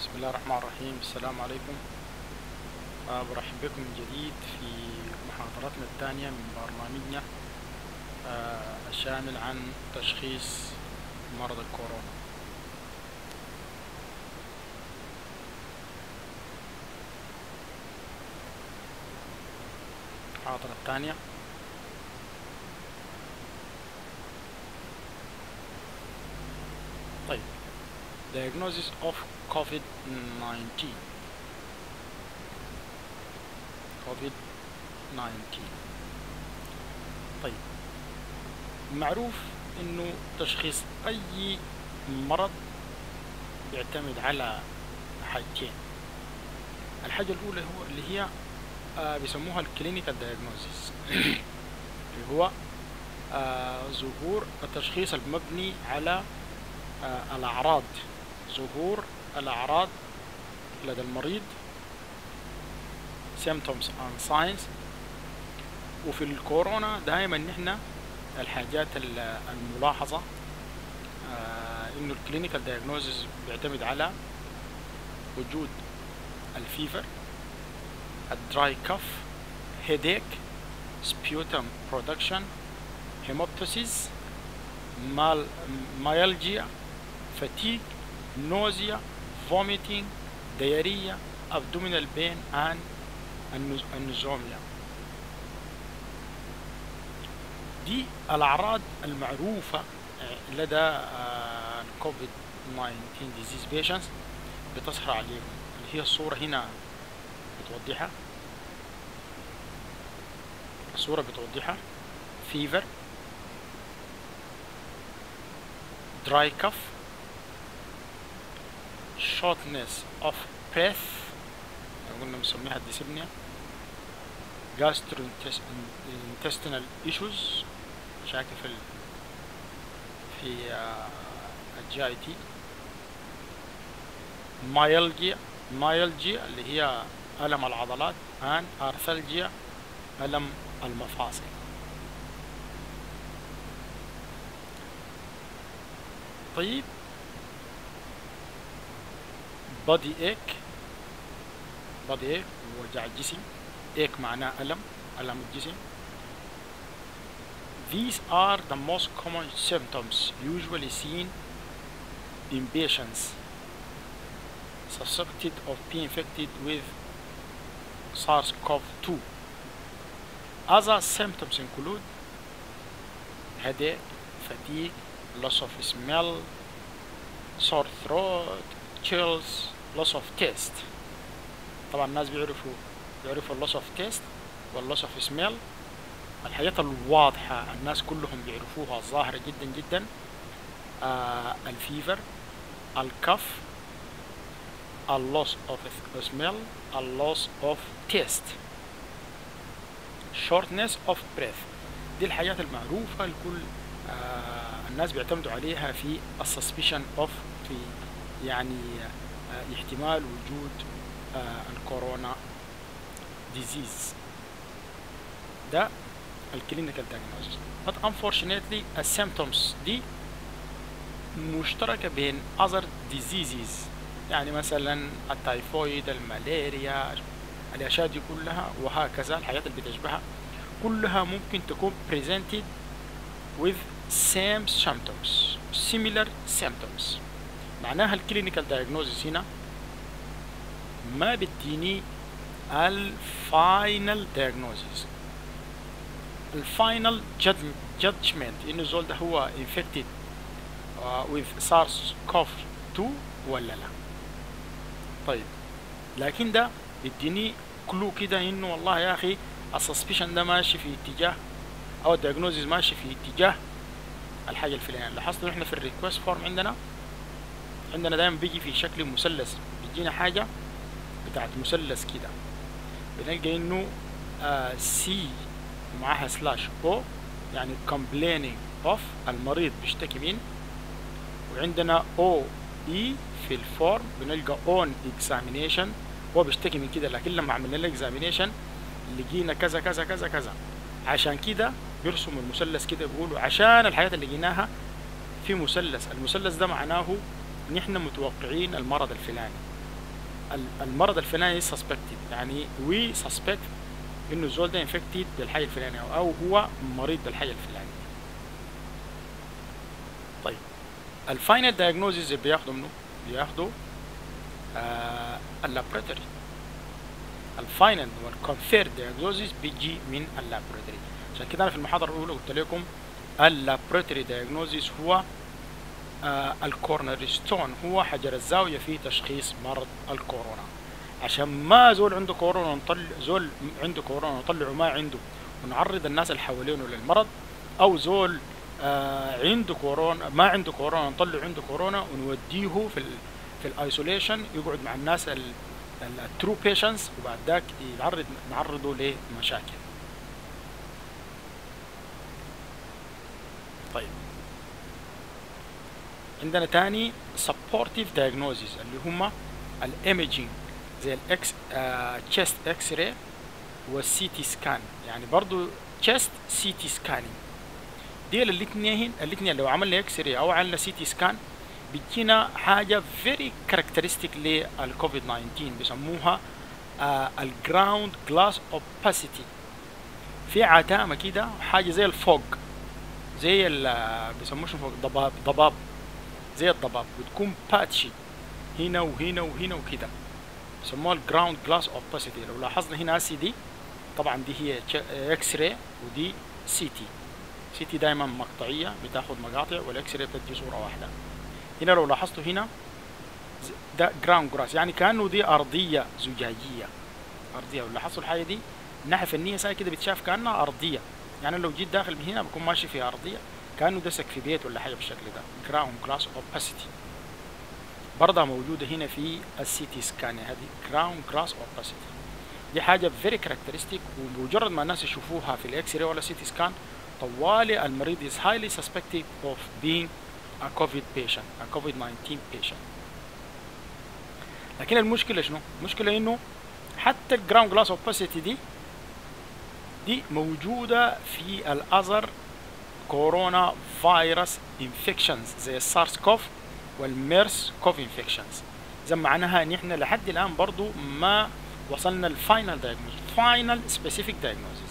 بسم الله الرحمن الرحيم السلام عليكم آه برحب بكم من جديد في محاضرتنا الثانية من برنامجنا آه الشامل عن تشخيص مرض الكورونا المحاضرة الثانية طيب diagnosis of COVID-19 COVID-19 طيب معروف انه تشخيص اي مرض بيعتمد على حاجتين الحاجة الأولى هو اللي هي آه بيسموها الكلينيكال دايجنوزيس اللي هو آه ظهور التشخيص المبني على آه الأعراض ظهور الأعراض لدى المريض symptoms and signs وفي الكورونا دائما نحن الحاجات الملاحظة آه انه الكلينيكال دايجنوزيس بيعتمد على وجود الفيفر الدراي كف هيديك سبيوتم برودكشن هيموبتوسيس مال مايلجيا فتيك nausea vomiting diarrhea abdominal pain and النزوميا دي الأعراض المعروفة لدى الكوفيد 19 disease patients بتظهر عليهم اللي هي الصورة هنا بتوضحها الصورة بتوضحها fever dry cough shortness of breath قلنا بنسميها الديسبنيا gastrointestinal issues مشاكل في ال في الجي اي تي مايلجيا مايلجيا اللي هي ألم العضلات and arthalgia ألم المفاصل طيب body ache body ache وجع الجسم ache معناه ألم ألم الجسم These are the most common symptoms usually seen in patients suspected of being infected with SARS-CoV-2. Other symptoms include headache, fatigue, loss of smell, sore throat, chills, loss of taste. طبعا الناس بيعرفوا بيعرفوا اللوس اوف تيست واللوس اوف سميل الحاجات الواضحة الناس كلهم بيعرفوها الظاهرة جدا جدا آه الفيفر الكف اللوس اوف سميل اللوس اوف تيست شورتنس اوف بريث دي الحاجات المعروفة الكل آه الناس بيعتمدوا عليها في السسبشن اوف في يعني آه احتمال وجود آه الكورونا ديزيز ده الكلينيكال diagnosis but unfortunately السيمتومز دي مشتركة بين other diseases يعني مثلا التايفويد الملاريا الأشياء دي كلها وهكذا الحاجات اللي بتشبهها كلها ممكن تكون presented with same symptoms similar symptoms معناها الكلينيكال diagnosis هنا ما بتديني الفاينل diagnosis الفاينل judgment انه الزول ده هو infected uh, with SARS-CoV-2 ولا لا طيب لكن ده بيديني كلو كده انه والله يا اخي السسبشن ده ماشي في اتجاه او الدياجنوزيس ماشي في اتجاه الحاجه الفلانيه لاحظتوا احنا في الريكوست فورم عندنا عندنا دايما بيجي في شكل مثلث بيجينا حاجه بتاعت مثلث كده بنلقى انه آه سي معاها سلاش او يعني complaining of المريض بيشتكي من وعندنا او اي في الفورم بنلقى اون examination هو بيشتكي من كده لكن لما عملنا له examination لقينا كذا كذا كذا كذا عشان كده بيرسموا المثلث كده بيقولوا عشان الحاجات اللي لقيناها في مثلث المثلث ده معناه نحن متوقعين المرض الفلاني ال- المرض الفلاني سسبكتد يعني وي سسبكت انه الزول ده انفكتد بالحاجه الفلانيه او أو هو مريض بالحاجه الفلانيه طيب الفاينل دايجنوزيس اللي بياخدوا منه بياخدوا آه اللابراتوري الفاينل والكونفيرد دايجنوزيس بيجي من اللابراتوري عشان كده انا في المحاضره الاولى قلت لكم اللابراتوري دايجنوزيس هو آه الكورنر ستون هو حجر الزاويه في تشخيص مرض الكورونا عشان ما زول عنده كورونا نطلع زول عنده كورونا نطلعه ما عنده ونعرض الناس اللي حوالينه للمرض او زول آه عنده كورونا ما عنده كورونا نطلع عنده كورونا ونوديه في ال في الايسوليشن يقعد مع الناس الترو بيشنتس وبعد ذاك يعرض نعرضه لمشاكل طيب عندنا تاني supportive diagnosis اللي هم الايمجينج زي الاكس تشيست اكس راي والسي تي سكان يعني برضو تشيست سي تي سكانينج ديل الاثنين الاثنين لو عملنا اكس راي او عملنا سي تي سكان بتجينا حاجه فيري كاركترستيك للكوفيد 19 بيسموها الجراوند جلاس اوباسيتي في عتامه كده حاجه زي الفوق زي ال بيسموه شنو فوق ضباب ضباب زي الضباب بتكون باتشي هنا وهنا وهنا وكده بيسموها الجراوند جلاس اوباسيتي لو لاحظنا هنا سي دي طبعا دي هي اكس راي ودي سي تي سي تي دايما مقطعيه بتاخد مقاطع والاكس راي بتدي صوره واحده هنا لو لاحظتوا هنا ده جراوند جراس يعني كانه دي ارضيه زجاجيه ارضيه لو لاحظتوا الحاجه دي الناحيه الفنيه ساي كده بتشاف كانها ارضيه يعني لو جيت داخل من هنا بكون ماشي في ارضيه كانه دسك في بيت ولا حاجه بالشكل ده جراوند جلاس اوباسيتي برضها موجوده هنا في السي تي سكان هذه جراوند جلاس اوباسيتي دي حاجه فيري كاركترستيك ومجرد ما الناس يشوفوها في الاكس راي ولا سي تي سكان طوالي المريض is highly suspected of being a COVID patient a COVID-19 patient لكن المشكلة شنو؟ المشكلة انه حتى الجراوند جلاس اوباسيتي دي دي موجودة في الأذر كورونا فيروس انفكشنز زي السارس كوف والميرس كوف انفكشنز زي معناها ان احنا لحد الان برضو ما وصلنا الفاينل دايجنوز فاينل سبيسيفيك دايجنوزز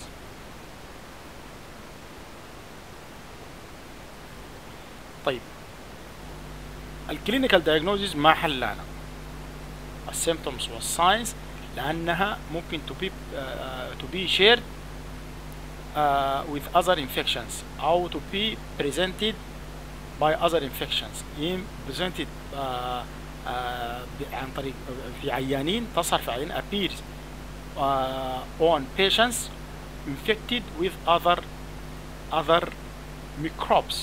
طيب الكلينيكال دايجنوزز ما حلانا السيمتومز والساينز لانها ممكن to be uh, to be shared uh, with other infections او to be presented by other infections in presented uh, uh, عن طريق في عيانين تظهر في عيان appears uh, on patients infected with other other microbes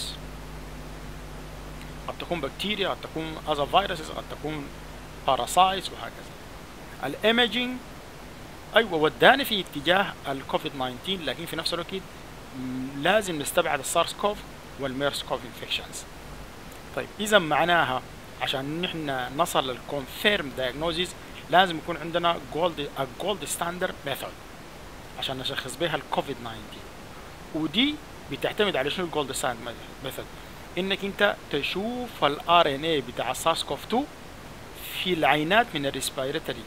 قد تكون بكتيريا قد تكون other viruses قد تكون باراسايتس وهكذا الايمجينج ايوه وداني في اتجاه الكوفيد 19 لكن في نفس الوقت لازم نستبعد السارس كوف والميرس كوف انفكشنز طيب اذا معناها عشان نحن نصل للكونفيرم دايجنوزيس لازم يكون عندنا جولد جولد ستاندرد ميثود عشان نشخص بها الكوفيد 19 ودي بتعتمد على شنو الجولد ستاندرد ميثود انك انت تشوف الار ان اي بتاع السارس كوف 2 في العينات من الريسبيراتوري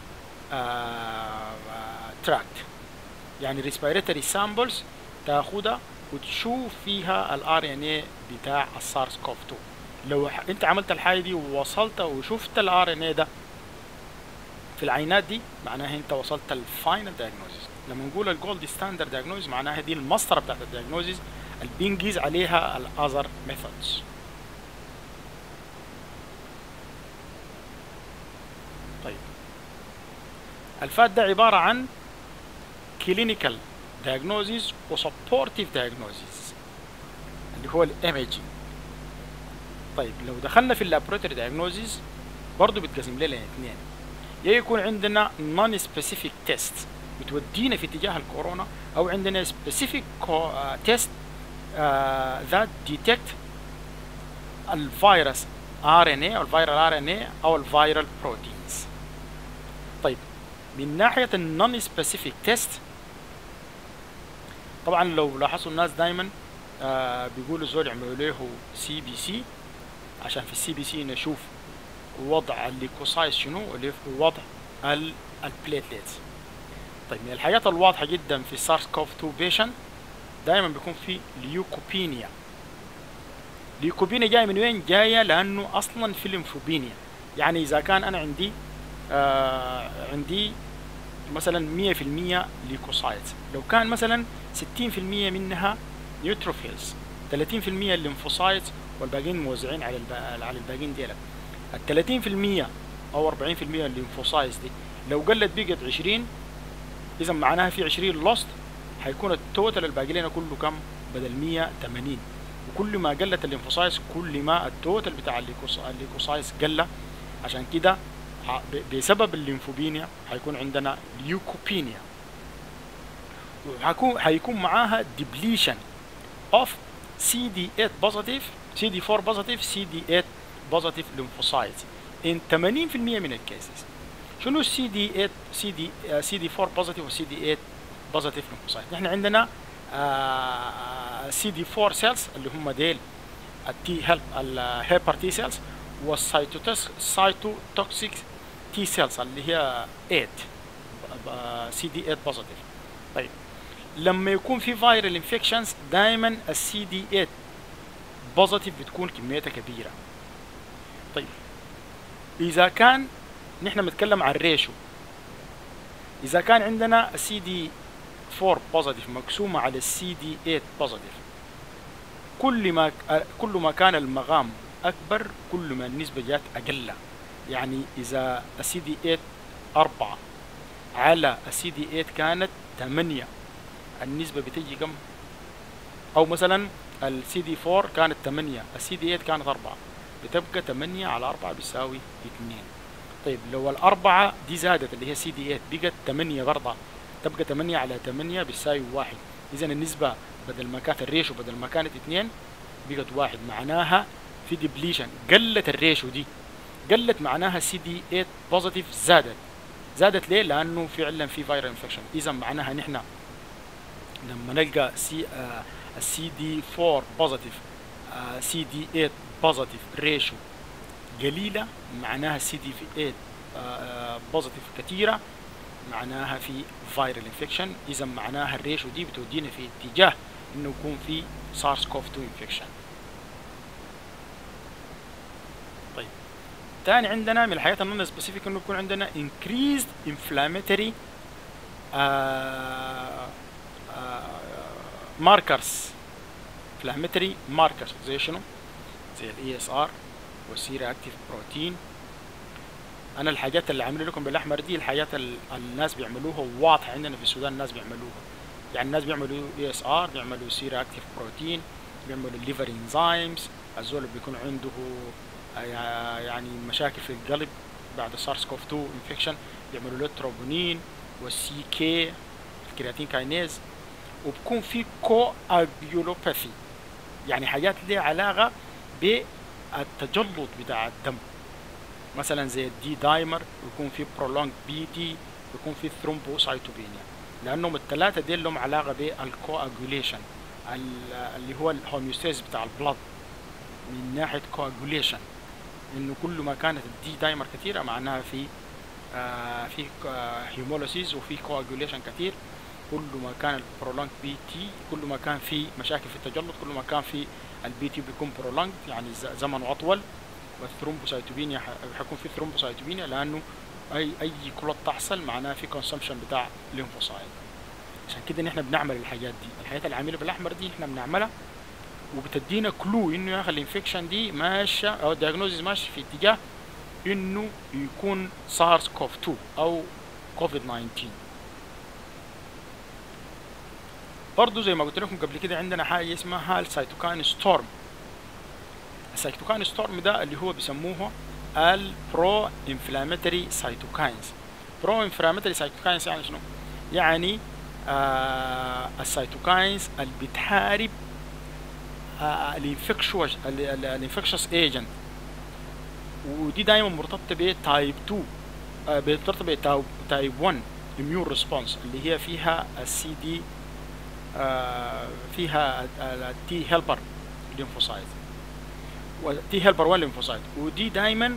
تراكت يعني ريسبيراتوري سامبلز تاخدها وتشوف فيها الار ان اي بتاع السارس كوف 2 لو انت عملت الحاجه دي ووصلت وشفت الار ان اي ده في العينات دي معناها انت وصلت الفاينل دايجنوزيس لما نقول الجولد ستاندرد دايجنوزيس معناها دي المسطره بتاعت الدايجنوزيس اللي بينقيز عليها الاذر ميثودز طيب الفات ده عبارة عن clinical diagnosis و supportive diagnosis اللي هو الايميجينج طيب لو دخلنا في اللابوراتوري دايجنوزيس برضه بيتقسم لنا اثنين يا يكون عندنا non specific test بتودينا في اتجاه الكورونا او عندنا specific test uh, that detect الفيروس RNA او الفيرال RNA او الفيرال بروتينز طيب من ناحية النون سبيسيفيك تيست طبعا لو لاحظوا الناس دايما آه بيقولوا زول يعملوا له سي بي سي عشان في السي بي سي نشوف وضع الليكوسايت شنو اللي في وضع البليتليتس طيب من الحاجات الواضحة جدا في سارس كوف 2 بيشن دائما بيكون في ليوكوبينيا ليوكوبينيا جاية من وين؟ جاية لأنه أصلا في ليمفوبينيا يعني إذا كان أنا عندي آه عندي مثلا 100% ليكوسايتس لو كان مثلا 60% منها نيوتروفيلز 30% الليمفوسايتس والباقيين موزعين على البا... على الباقيين ديلك ال 30% او 40% الليمفوسايتس دي لو قلت بقت 20 اذا معناها في 20 لوست هيكون التوتال الباقي لنا كله كم بدل 180 وكل ما قلت الليمفوسايتس كل ما التوتال بتاع الليكوسايتس قل عشان كده بسبب الليمفوبينيا هيكون عندنا ليوكوبينيا وهيكون هيكون معاها ديبليشن اوف سي دي 8 بوزيتيف سي دي 4 بوزيتيف سي دي 8 بوزيتيف lymphocytes in 80% من الكيسز شنو السي دي 8 سي دي سي دي 4 بوزيتيف وسي دي 8 بوزيتيف lymphocytes نحن عندنا سي دي 4 سيلز اللي هم ديل التي هيلب الهيبر تي سيلز والسايتوتوكسيك تي سيلز اللي هي 8 سي دي 8 بوزيتيف طيب لما يكون في فايرال انفكشنز دائما السي دي 8 بوزيتيف بتكون كميتها كبيره طيب اذا كان نحن بنتكلم عن الريشو اذا كان عندنا السي دي 4 بوزيتيف مقسومه على السي دي 8 بوزيتيف كل ما كل ما كان المقام اكبر كل ما النسبه جات اقل يعني اذا السي دي 8 4 على السي دي 8 كانت 8 النسبه بتجي كم او مثلا السي دي 4 كانت 8 السي دي 8 كانت 4 بتبقى 8 على 4 بيساوي 2 طيب لو الأربعة دي زادت اللي هي سي دي 8 بقت 8 برضه تبقى 8 على 8 بيساوي 1 إذا النسبة بدل ما كانت الريشو بدل ما كانت 2 بقت 1 معناها في ديبليشن قلت الريشو دي قلت معناها سي دي 8 بوزيتيف زادت زادت ليه؟ لأنه فعلا في فيرال انفكشن إذا معناها نحن لما نلقى سي آه السي دي 4 بوزيتيف آه سي دي 8 بوزيتيف ريشو قليله معناها سي دي في 8 بوزيتيف كثيره معناها في فايرال انفكشن اذا معناها الريشو دي بتودينا في اتجاه انه يكون في سارس كوف 2 انفكشن طيب تاني عندنا من الحاجات النون سبيسيفيك انه يكون عندنا increased inflammatory ماركرز inflammatory ماركرز زي شنو؟ زي الاي اس ار والسيرا اكتيف بروتين انا الحاجات اللي عامله لكم بالاحمر دي الحاجات اللي الناس بيعملوها واضحه عندنا في السودان الناس بيعملوها يعني الناس بيعملوا اي اس ار بيعملوا سيرا اكتيف بروتين بيعملوا الليفر انزيمز الزول بيكون عنده يعني مشاكل في القلب بعد سارس كوف 2 انفكشن بيعملوا له تروبونين والسي كي الكرياتين كاينيز وبكون في كو اجيولوباثي يعني حاجات ليها علاقه بالتجلط بتاع الدم مثلا زي الدي دايمر يكون في برولونج بي دي يكون في ثرومبوسايتوبينيا لانهم الثلاثه دي لهم علاقه بالكواجوليشن اللي هو الهوميوستيز بتاع البلد من ناحيه كواجوليشن انه كل ما كانت الدي دايمر كثيره معناها في آه في هيمولوسيز وفي كواجوليشن كثير كل ما كان البرولونج بي تي كل ما كان في مشاكل في التجلط كل ما كان في البي تي بيكون برولونج يعني زمن اطول والثرومبوسايتوبينيا حيكون في ثرومبوسايتوبينيا لانه اي اي كلوت تحصل معناها في كونسمشن بتاع ليمفوسايت عشان كده نحن بنعمل الحاجات دي الحاجات اللي عامله بالاحمر دي احنا بنعملها وبتدينا كلو انه يا اخي الانفكشن دي ماشيه او الدياجنوزيس ماشي في اتجاه انه يكون سارس كوف 2 او كوفيد 19 برضه زي ما قلت لكم قبل كده عندنا حاجه اسمها السيتوكاين ستورم السيتوكاين ستورم ده اللي هو بيسموه البرو انفلاماتوري سيتوكاينز برو انفلاماتوري سيتوكاينز يعني شنو؟ يعني آه السيتوكاينز اللي بتحارب آه الانفكشوس الانفكشوس ايجنت ودي دايما مرتبطه بتايب 2 آه مرتبطه بتايب 1 immune response اللي هي فيها السي دي آه فيها التي هيلبر ليمفوسايت والتي هيلبر 1 ليمفوسايت ودي دايما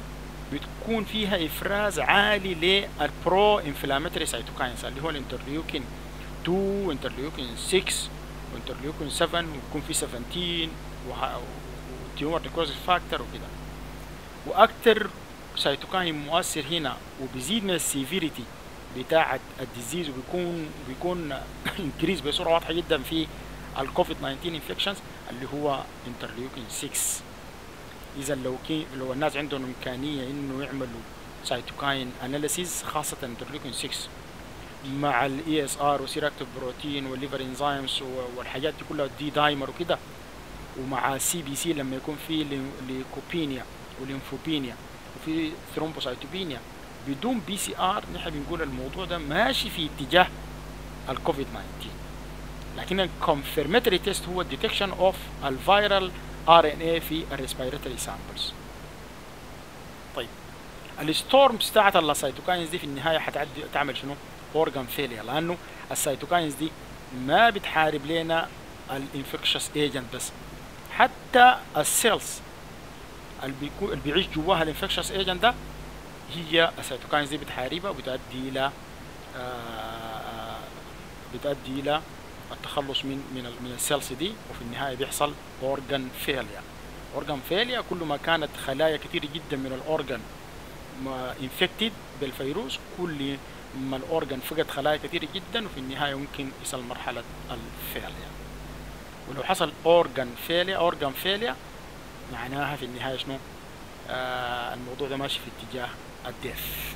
بتكون فيها افراز عالي للبرو انفلاماتوري سايتوكاينز اللي هو الانترليوكين 2 انترليوكين 6 وانترليوكين 7 ويكون في 17 وتيومر نيكروزيس فاكتور وكده واكتر سايتوكاين مؤثر هنا وبيزيد من السيفيريتي بتاعة الديزيز وبيكون بيكون انكريز بصورة واضحة جدا في الكوفيد 19 انفكشنز اللي هو انترليوكين 6 اذا لو كي لو الناس عندهم امكانيه انه يعملوا سايتوكاين اناليسيز خاصه انترليوكين 6 مع الاي اس ار وسيراكتيف بروتين والليفر انزيمز والحاجات دي كلها دي دايمر وكده ومع سي بي سي لما يكون في ليكوبينيا وليمفوبينيا وفي ثرومبوسايتوبينيا بدون بي سي ار نحن بنقول الموضوع ده ماشي في اتجاه الكوفيد 19 لكن الكونفirmatory تيست هو الديتكشن اوف الفيرال ار ان اي في الريسبيراتوري سامبلز طيب الستورمز بتاعت السيتوكاينز دي في النهايه حتعدي تعمل شنو؟ اورجان فيلير لانه السيتوكاينز دي ما بتحارب لنا الانفكشس ايجنت بس حتى السيلز اللي, بيكون اللي بيعيش جواها الانفكشس ايجنت ده هي السيتوكاينز دي بتحاربها وبتؤدي الى آه بتؤدي الى التخلص من من من السيلز دي وفي النهايه بيحصل اورجان فيليا اورجان فيليا كل ما كانت خلايا كثيره جدا من الاورجان انفكتد بالفيروس كل ما الاورجان فقد خلايا كثيره جدا وفي النهايه ممكن يصل مرحله الفيليا ولو حصل اورجان فيليا اورجان فيليا معناها في النهايه شنو آه الموضوع ده ماشي في اتجاه الديث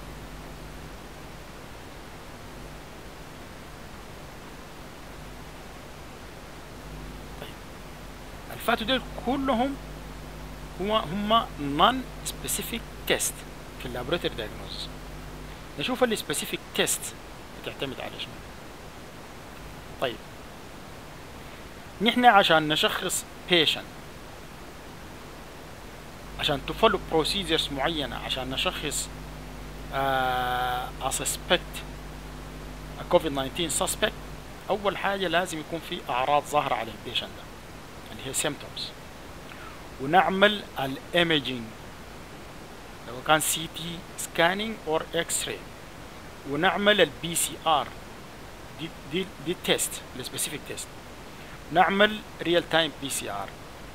الفاتوا دول كلهم هو هم نون سبيسيفيك تيست في اللابوراتوري دايجنوز نشوف السبيسيفيك تيست بتعتمد على شنو طيب نحن عشان نشخص بيشنت عشان تفولو بروسيجرز معينة عشان نشخص اسسبكت كوفيد 19 سسبكت اول حاجة لازم يكون في اعراض ظاهرة على البيشنت ده اللي هي symptoms ونعمل الايميجينج لو كان سي تي سكانينج اور اكس راي ونعمل البي سي ار دي دي دي تيست السبيسيفيك تيست نعمل ريال تايم بي سي ار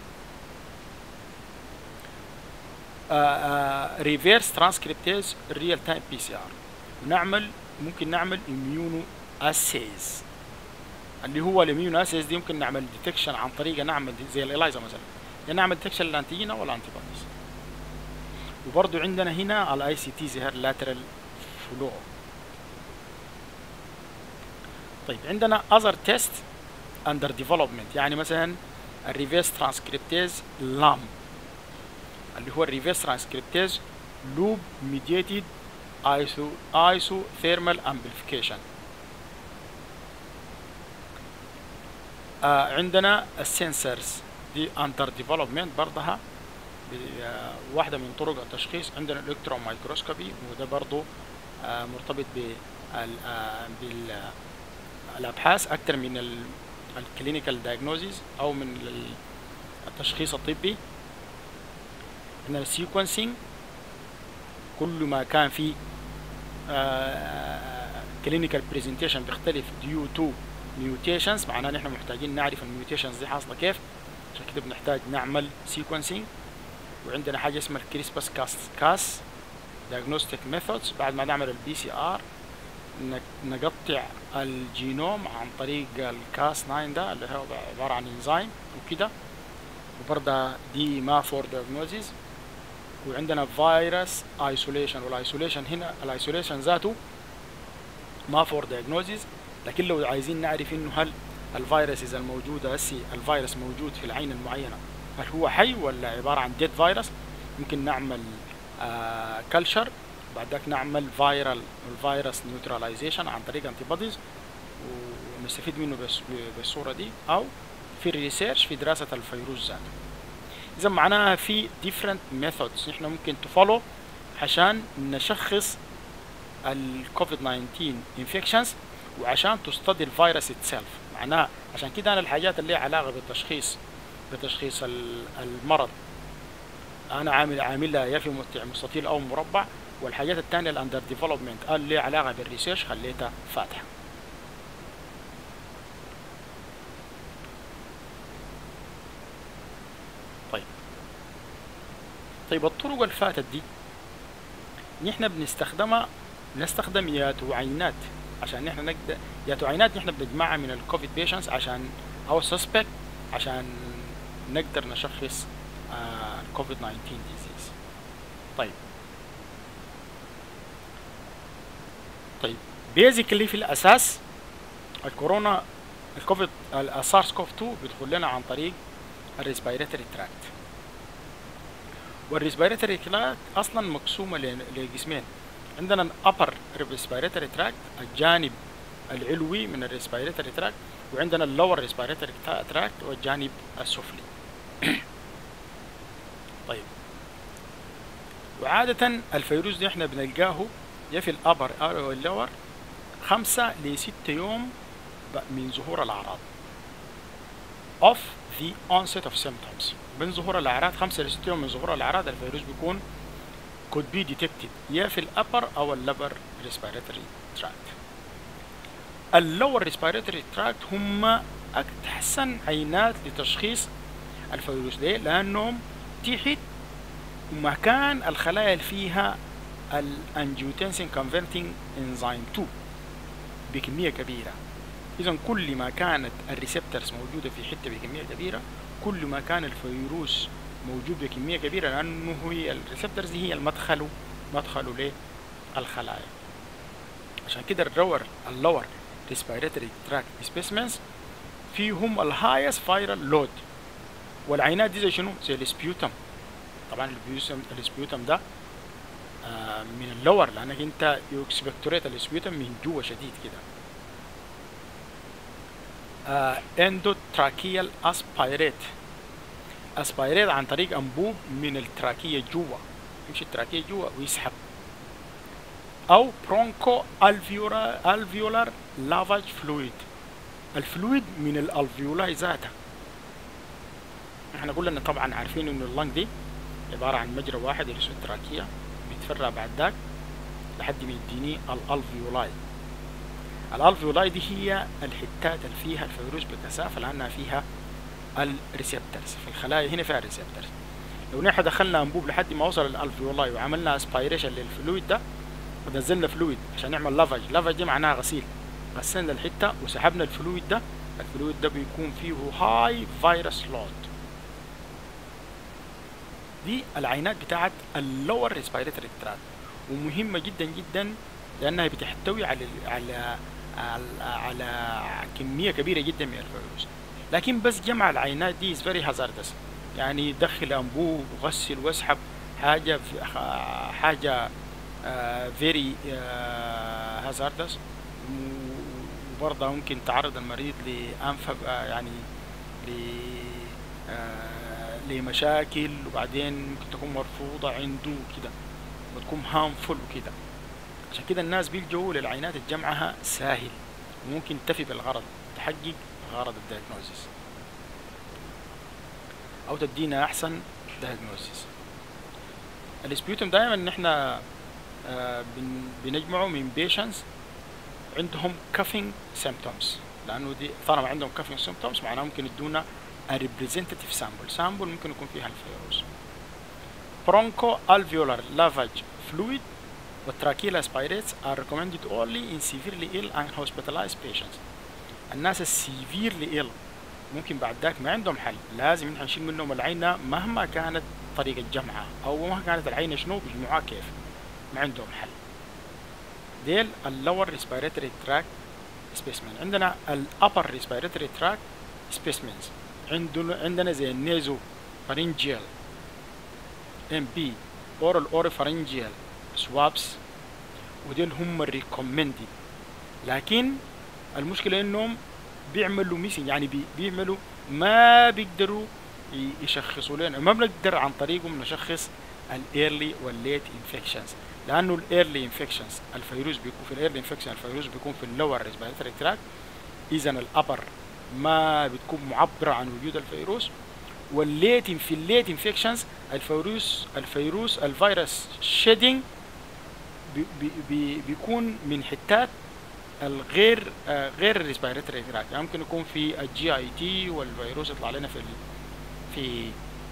ريفيرس ترانسكريبتيز ريال تايم بي سي ار ونعمل ممكن نعمل اميونو اسيز اللي هو الاميون اسيز دي ممكن نعمل ديتكشن عن طريقه نعمل زي الاليزا مثلا يعني نعمل ديتكشن للانتيجين او الانتي بوديز وبرضه عندنا هنا الاي سي تي زي لاترال فلو طيب عندنا اذر تيست اندر ديفلوبمنت يعني مثلا الريفيرس ترانسكريبتيز لام اللي هو الريفيرس ترانسكريبتيز لوب ميديتد ايسو ايسو ثيرمال امبليفيكيشن آه عندنا السنسرز دي اندر ديفلوبمنت برضها آه واحده من طرق التشخيص عندنا الالكترون مايكروسكوبي وده برضه آه مرتبط بالابحاث اكثر من الكلينيكال دايجنوزيس او من التشخيص الطبي عندنا السيكونسينج كل ما كان في كلينيكال برزنتيشن بيختلف ديو تو ميوتيشنز معناه نحن محتاجين نعرف الميوتيشنز دي حاصله كيف عشان كده بنحتاج نعمل سيكونسينج وعندنا حاجه اسمها الكريسبس كاس كاس diagnostic methods بعد ما نعمل البي سي ار نقطع الجينوم عن طريق الكاس 9 ده اللي هو عباره عن انزيم وكده وبرضه دي ما فور diagnosis وعندنا فيروس ايسوليشن والايسوليشن هنا الايسوليشن ذاته ما فور diagnosis لكن لو عايزين نعرف انه هل الفيروسز الموجوده هسي الفيروس موجود في العين المعينه هل هو حي ولا عباره عن ديد فيروس ممكن نعمل آه كلشر بعد ذاك نعمل فيرال الفيروس نيوتراليزيشن عن طريق انتي بوديز ونستفيد منه بس بالصوره دي او في الريسيرش في دراسه الفيروس ذاته اذا معناها في different methods نحن ممكن تفولو عشان نشخص الكوفيد 19 infections وعشان تستدي الفيروس اتسلف معناها عشان كده انا الحاجات اللي لها علاقه بالتشخيص بتشخيص المرض انا عامل عاملها يا في مستطيل او مربع والحاجات الثانيه الاندر ديفلوبمنت قال لي علاقه بالريسيرش خليتها فاتحه طيب طيب الطرق اللي فاتت دي نحن بنستخدمها نستخدم ياتو عينات عشان نحن نقدر ياتو عينات نحن بنجمعها من الكوفيد بيشنس عشان او سسبكت عشان نقدر نشخص الكوفيد 19 ديزيز طيب طيب بيزيكلي في الاساس الكورونا الكوفيد السارس كوف 2 بيدخل لنا عن طريق الريسبيراتوري تراكت والريسبيراتوري تراكت اصلا مقسومه لقسمين عندنا الابر ريسبيراتوري تراكت الجانب العلوي من الريسبيراتوري تراكت وعندنا اللور ريسبيراتوري تراكت والجانب السفلي طيب وعادة الفيروس دي احنا بنلقاه يا في الابر او اللور خمسة لستة يوم من ظهور الأعراض of the onset of symptoms من ظهور الأعراض خمسة لستة يوم من ظهور الأعراض الفيروس بيكون could be detected يا في الأبر أو اللبر respiratory tract اللور respiratory tract هم أحسن عينات لتشخيص الفيروس ده لأنهم تحت مكان الخلايا اللي فيها الانجيوتنسين converting enzyme 2 بكمية كبيرة إذا كل ما كانت الريسبترز موجودة في حتة بكمية كبيرة كل ما كان الفيروس موجود بكمية كبيرة لأنه هي الريسبترز هي المدخل مدخل للخلايا عشان كده الرور اللور respiratory tract specimens فيهم الهايست فايرال لود والعينات دي زي شنو؟ زي السبيوتم طبعا السبيوتم السبيوتم ده آه من اللور لانك انت يكسبكتوريت السبيوتم من جوا شديد كده آه اندوتراكيال اسبايريت اسبايريت عن طريق انبوب من التراكيه جوا يمشي التراكيه جوا ويسحب او برونكو الفيولار الفيولار لافاج فلويد الفلويد من الالفيولاي ذاتها احنا كلنا طبعا عارفين انه اللنج دي عبارة عن مجرى واحد اللي اسمه التراكية بيتفرع بعد ذاك لحد ما يديني الالفيولاي الالفيولاي دي هي الحتات اللي فيها الفيروس بكثافة لأنها فيها الريسبترز في الخلايا هنا فيها الريسبترز لو نحن دخلنا انبوب لحد ما وصل الالفيولاي وعملنا اسبيريشن للفلويد ده ونزلنا فلويد عشان نعمل لافج لافج دي معناها غسيل غسلنا الحتة وسحبنا الفلويد ده الفلويد ده بيكون فيه هاي فيروس لود دي العينات بتاعت اللور ريسبيريتوري تراك ومهمه جدا جدا لانها بتحتوي على على على, على كميه كبيره جدا من الفيروس لكن بس جمع العينات دي فيري هازاردس يعني دخل انبوب وغسل واسحب حاجه في حاجه فيري هازاردس وبرضه ممكن تعرض المريض لانف يعني ل لمشاكل وبعدين ممكن تكون مرفوضة عنده كده وتكون هامفول وكده عشان كده الناس بيلجوا للعينات الجمعها سهل وممكن تفي بالغرض تحقق غرض الدياجنوزيس او تدينا احسن دياجنوزيس الاسبيوتم دائما ان احنا آه بنجمعه من بيشنز عندهم كافينج سيمتومز لانه دي طالما عندهم كافينج سيمتومز معناه ممكن يدونا a representative sample sample ممكن يكون فيها الفيروس broncho alveolar lavage fluid والtracheal aspirates are recommended only in severely ill and hospitalized patients الناس السيفيرلي ill ممكن بعد ذاك ما عندهم حل لازم نحن نشيل منهم العينة مهما كانت طريقة جمعها أو مهما كانت العينة شنو بيجمعوها كيف ما عندهم حل ديل اللور ريسبيراتوري تراك سبيسمن عندنا الابر ريسبيراتوري تراك سبيسمنز عندنا عندنا زي النيزو فارنجيال ام بي اورال اوري فارنجيال سوابس ودول هم الريكومندد لكن المشكله انهم بيعملوا ميسنج يعني بي بيعملوا ما بيقدروا يشخصوا لنا ما بنقدر عن طريقهم نشخص الايرلي والليت انفكشنز لانه الايرلي انفكشنز الفيروس بيكون في الايرلي انفكشن الفيروس بيكون في اللور ريسبيراتوري تراك اذا الابر ما بتكون معبرة عن وجود الفيروس والليت في الليت انفكشنز الفيروس الفيروس الفيروس شيدنج بي بي بي بيكون من حتات الغير آه غير الريسبيراتوري تراك يعني ممكن يكون في الجي اي تي والفيروس يطلع لنا في ال في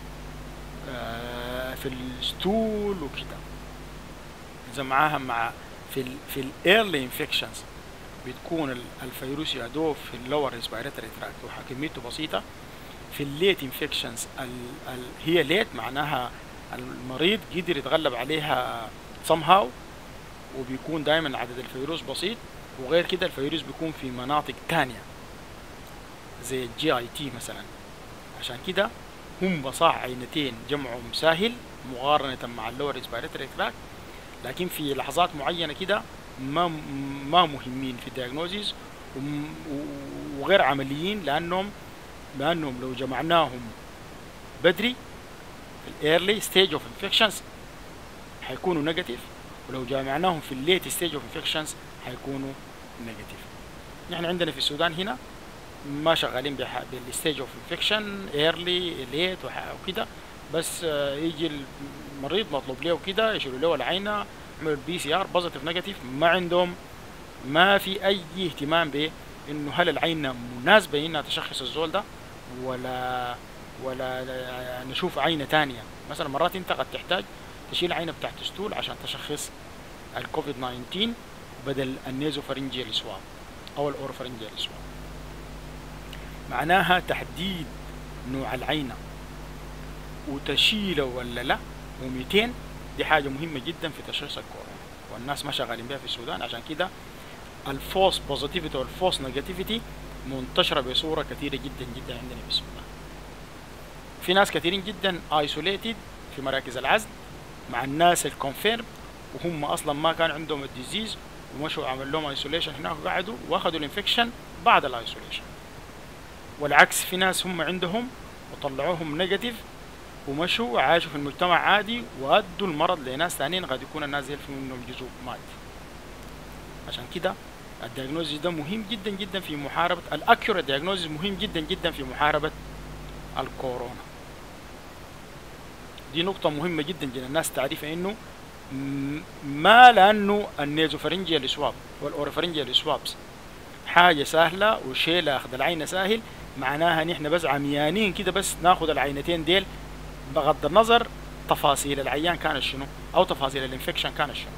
آه في الستول وكده اذا معاها مع في ال في الايرلي انفكشنز بتكون الفيروس يا دوب في اللور ريسبيراتوري تراك وحكميته بسيطه في الليت انفكشنز ال ال هي ليت معناها المريض قدر يتغلب عليها somehow وبيكون دائما عدد الفيروس بسيط وغير كده الفيروس بيكون في مناطق تانية زي الجي اي تي مثلا عشان كده هم بصاح عينتين جمعهم سهل مقارنة مع اللور ريسبيراتوري تراك لكن في لحظات معينة كده ما ما مهمين في الدياجنوزيس وغير عمليين لانهم لانهم لو جمعناهم بدري في الايرلي ستيج اوف انفكشنز حيكونوا نيجاتيف ولو جمعناهم في الليت ستيج اوف انفكشنز حيكونوا نيجاتيف نحن عندنا في السودان هنا ما شغالين بالستيج اوف انفكشن ايرلي ليت وكده بس يجي المريض مطلوب له كده يشيلوا له العينه يعملوا البي سي ار بوزيتيف نيجاتيف ما عندهم ما في اي اهتمام ب انه هل العينه مناسبه انها تشخص الزول ده ولا ولا نشوف عينه تانية مثلا مرات انت قد تحتاج تشيل عينه بتاعت ستول عشان تشخص الكوفيد 19 بدل النيزوفرنجيال سواب او الاوروفرنجيال سواب معناها تحديد نوع العينه وتشيله ولا لا و200 دي حاجه مهمه جدا في تشخيص الكورونا والناس ما شغالين بها في السودان عشان كده الفوس بوزيتيفيتي والفوس نيجاتيفيتي منتشره بصوره كثيره جدا جدا عندنا في السودان في ناس كثيرين جدا ايسوليتد في مراكز العزل مع الناس الكونفيرم وهم اصلا ما كان عندهم الديزيز ومشوا عمل لهم ايسوليشن هناك وقعدوا واخذوا الانفكشن بعد الايسوليشن والعكس في ناس هم عندهم وطلعوهم نيجاتيف ومشوا وعاشوا في المجتمع عادي وادوا المرض لناس ثانيين قد يكون الناس دي في منهم جزء مات عشان كده الدياجنوزيس ده مهم جدا جدا في محاربة الاكيوريت دياجنوزيس مهم جدا جدا في محاربة الكورونا دي نقطة مهمة جدا جدا الناس تعرفها انه ما لانه النيزوفرنجيال سواب والاورفرنجيال سوابس حاجة سهلة وشيل اخذ العينة سهل معناها نحن بس عميانين كده بس ناخذ العينتين ديل بغض النظر تفاصيل العيان كانت شنو او تفاصيل الانفكشن كانت شنو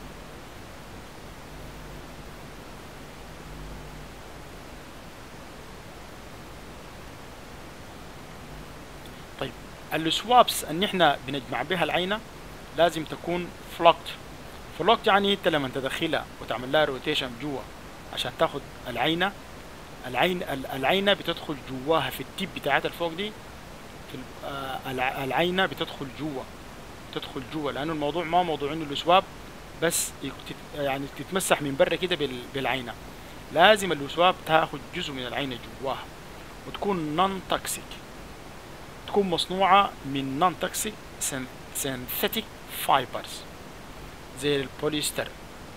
طيب السوابس ان احنا بنجمع بها العينه لازم تكون فلوكت فلوكت يعني انت لما تدخلها وتعمل لها روتيشن جوا عشان تاخد العينه العين العينه بتدخل جواها في التيب بتاعتها الفوق دي في العينه بتدخل جوا تدخل جوا لانه الموضوع ما موضوع انه الاسواب بس يعني تتمسح من برا كده بالعينه لازم الاسواب تاخد جزء من العينه جواها وتكون نون توكسيك تكون مصنوعه من نون توكسيك سينثيتيك فايبرز زي البوليستر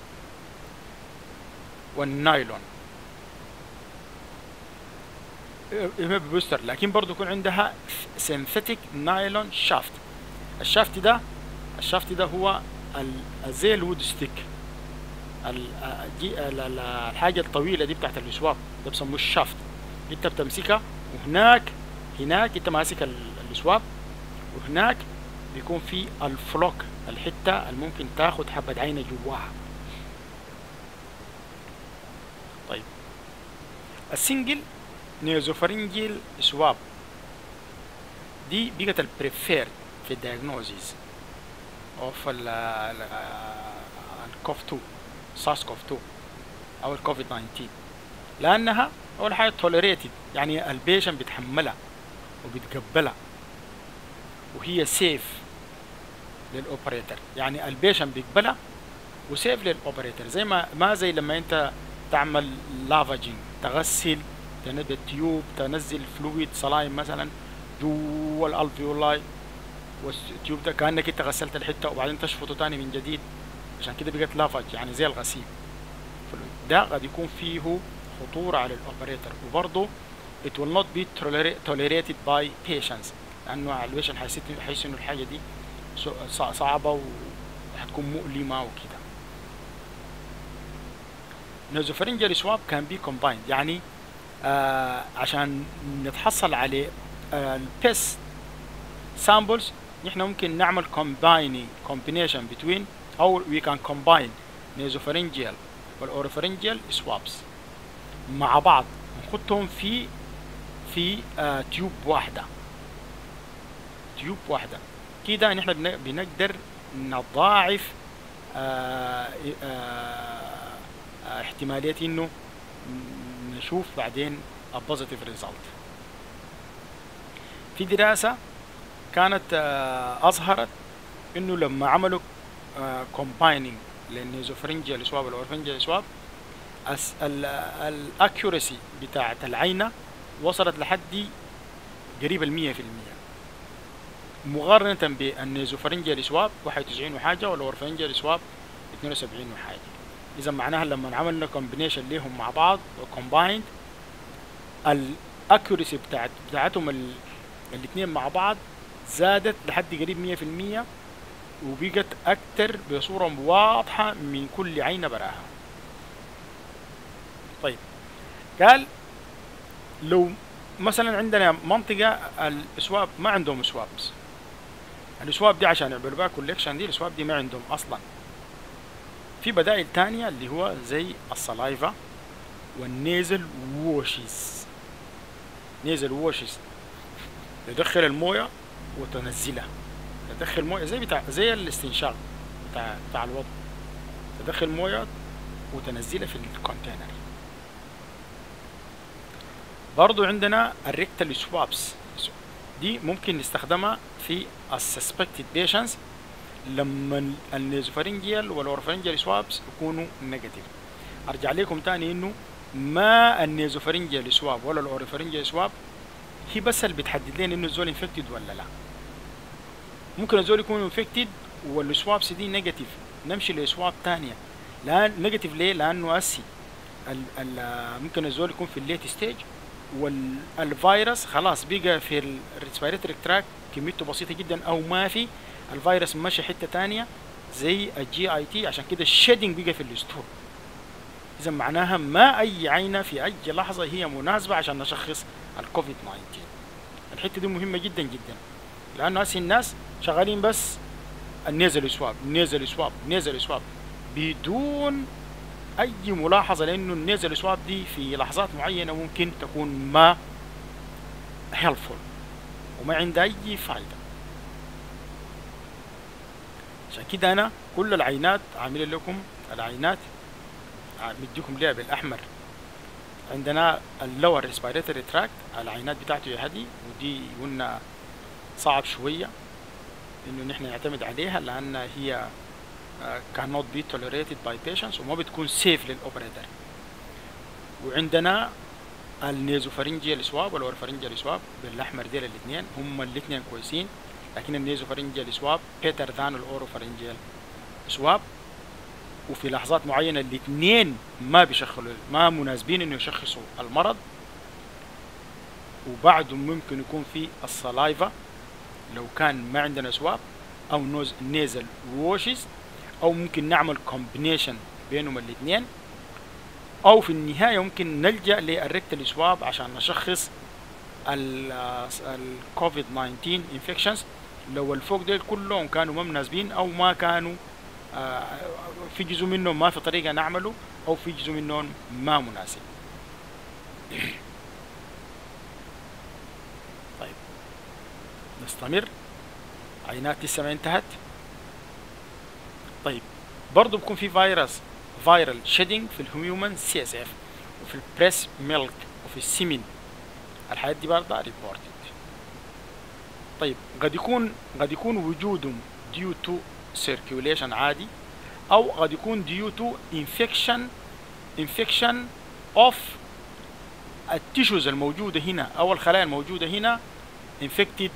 والنايلون بوستر لكن برضو يكون عندها سينثيتيك نايلون شافت الشافت ده الشافت ده هو زي الوود ستيك الحاجة الطويلة دي بتاعت الأسواق ده بسموه الشافت انت بتمسكها وهناك هناك انت ماسك الأسواق وهناك بيكون في الفلوك الحتة اللي ممكن تاخد حبة عينة جواها طيب السنجل نيوزوفرنجيل سواب دي بقت البريفيرد في الدياجنوزيز اوف الكوف 2 سارس كوف 2 او الكوفيد 19 لانها اول حاجه توليريتد يعني البيشن بيتحملها وبيتقبلها وهي سيف للاوبريتور يعني البيشن بيقبلها وسيف للاوبريتور زي ما ما زي لما انت تعمل لافاجينج تغسل تنزل تيوب تنزل فلويد صلايم مثلا جوا الالفيولاي والتيوب ده كانك انت غسلت الحته وبعدين تشفطه تاني من جديد عشان كده بقت لافج يعني زي الغسيل ده قد يكون فيه خطورة على الاوبريتور وبرضه it will not be tolerated by patients لانه البيشن حيحس حيحس انه الحاجه دي ص- صعبه وحتكون مؤلمه وكده نوزوفرنجال سواب كان بي كومبايند يعني آه عشان نتحصل على آه البيست سامبلز نحن ممكن نعمل combining combination between او we can combine nasopharyngeal والاوروفارنجيال سوابس مع بعض نحطهم في في آه تيوب واحده تيوب واحده كده نحن بن- بنقدر نضاعف آه آه آه احتماليه انه نشوف بعدين البوزيتيف ريزلت في دراسه كانت آه، اظهرت انه لما عملوا كومبايننج للنيزوفرنجيال سواب والاورفنجيال سواب الاكيورسي بتاعت العينه وصلت لحد قريب المية في المية مقارنة بالنيزوفرنجيال سواب 91 وحاجة والأورفنجيال سواب 72 وحاجة إذا معناها لما عملنا كومبينيشن ليهم مع بعض وكومبايند الاكيورسي بتاعت بتاعتهم ال- الاثنين مع بعض زادت لحد قريب مية في المية وبقت أكتر بصورة واضحة من كل عين براها طيب قال لو مثلا عندنا منطقة الأسواب ما عندهم أسوابس الأسواب دي عشان يعملوا بها كوليكشن دي الأسواب دي ما عندهم أصلا في بدائل تانية اللي هو زي السلايفا والنيزل ووشيز نيزل ووشيز تدخل المويه وتنزلها تدخل مويه زي بتاع زي الاستنشاق بتاع بتاع الوضع تدخل مويه وتنزلها في الكونتينر برضو عندنا الريكتال سوابس دي ممكن نستخدمها في السسبكتد بيشنز لما النيزوفرنجيال والاورفرنجيال سوابس يكونوا نيجاتيف ارجع لكم تاني انه ما النيزوفرنجيال سواب ولا الاورفرنجيال سواب هي بس اللي بتحدد لنا انه الزول انفكتد ولا لا ممكن الزول يكون انفكتد والسوابس دي نيجاتيف نمشي لسواب تانية لان نيجاتيف ليه لانه اسي ال ال ممكن الزول يكون في الليت ستيج والفيروس خلاص بقى في الريسبيريتوري تراك كميته بسيطه جدا او ما في الفيروس مشى حته تانية زي الجي اي تي عشان كده الشيدنج بقى في الستور اذا معناها ما اي عينه في اي لحظه هي مناسبه عشان نشخص الكوفيد 19 الحته دي مهمه جدا جدا لانه هسه الناس شغالين بس النيزل سواب نيزل سواب نيزل سواب بدون اي ملاحظه لانه النيزل سواب دي في لحظات معينه ممكن تكون ما هيلفول وما عندها اي فايده عشان كده انا كل العينات عامل لكم العينات مديكم ليها بالاحمر عندنا اللور ريسبيريتوري تراكت العينات بتاعته يا هدي ودي قلنا صعب شويه انه نحن نعتمد عليها لان هي uh, cannot be tolerated by patients وما بتكون سيف للاوبريتور وعندنا النيزوفارنجيال سواب والورفارنجيال سواب بالاحمر ديل الاثنين هم الاثنين كويسين لكن النيزوفارنجيال سواب بيتر ذان الاوروفارنجيال سواب وفي لحظات معينة الاثنين ما بيشخلوا ما مناسبين انه يشخصوا المرض وبعدهم ممكن يكون في السلايفا لو كان ما عندنا سواب او نوز نيزل ووشز او ممكن نعمل كومبينيشن بينهم الاثنين او في النهاية ممكن نلجأ للريكتال سواب عشان نشخص الكوفيد 19 انفكشنز لو الفوق ديل كلهم كانوا ما مناسبين او ما كانوا آه في جزء منهم ما في طريقة نعمله او في جزء منهم ما مناسب طيب نستمر عينات لسه ما انتهت طيب برضه بيكون في فيروس فيرال شيدنج في الهيومن سي اس اف وفي البريس ميلك وفي السيمين الحاجات دي برضه ريبورتد طيب قد يكون قد يكون وجودهم due to circulation عادي او قد يكون due to infection infection of التيشوز الموجودة هنا او الخلايا الموجودة هنا infected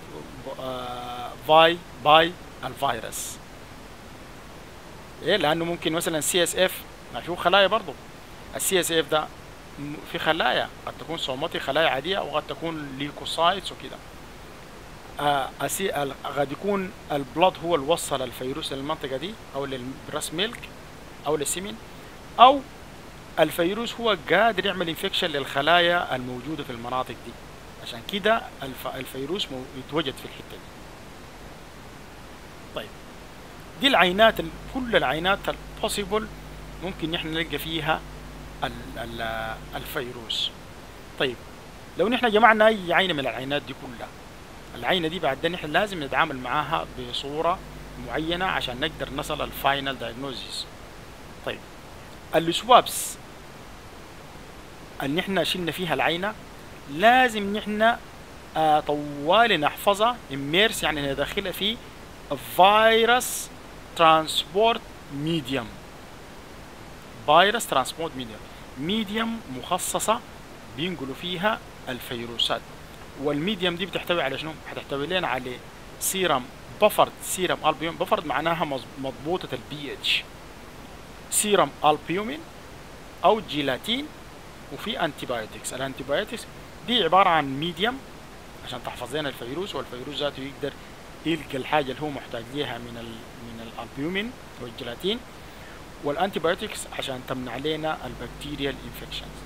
by by الفيروس ايه لانه ممكن مثلا سي اس اف ما فيه خلايا برضه السي اس اف ده في خلايا قد تكون صومتي خلايا عادية وقد تكون ليكوسايتس وكده آه، أسي... ال- قد يكون البلد هو اللي وصل الفيروس للمنطقة دي أو للبراس ميلك أو للسمن أو الفيروس هو قادر يعمل انفكشن للخلايا الموجودة في المناطق دي عشان كده الف... الفيروس مو... يتوجد في الحتة دي طيب دي العينات ال... كل العينات البوسيبل ممكن نحن نلقى فيها ال... ال... الفيروس طيب لو نحن جمعنا أي عينة من العينات دي كلها العينة دي بعد ده نحن لازم نتعامل معاها بصورة معينة عشان نقدر نصل الفاينل دايجنوزيس طيب السوابس اللي نحن شلنا فيها العينة لازم نحن آه طوال نحفظها اميرس يعني ندخلها في فيروس ترانسبورت ميديوم فيروس ترانسبورت ميديوم ميديوم مخصصة بينقلوا فيها الفيروسات والميديوم دي بتحتوي على شنو؟ هتحتوي لنا على سيرم بفرد سيرم البيوم بفرد معناها مظ- مضبوطة البي اتش سيرم البيومين او جيلاتين وفي انتي بايوتكس الانتي بايوتكس دي عبارة عن ميديوم عشان تحفظ لنا الفيروس والفيروس ذاته يقدر يلقى الحاجة اللي هو محتاج ليها من ال من الالبيومين والجيلاتين والانتي بايوتكس عشان تمنع لنا البكتيريال انفكشنز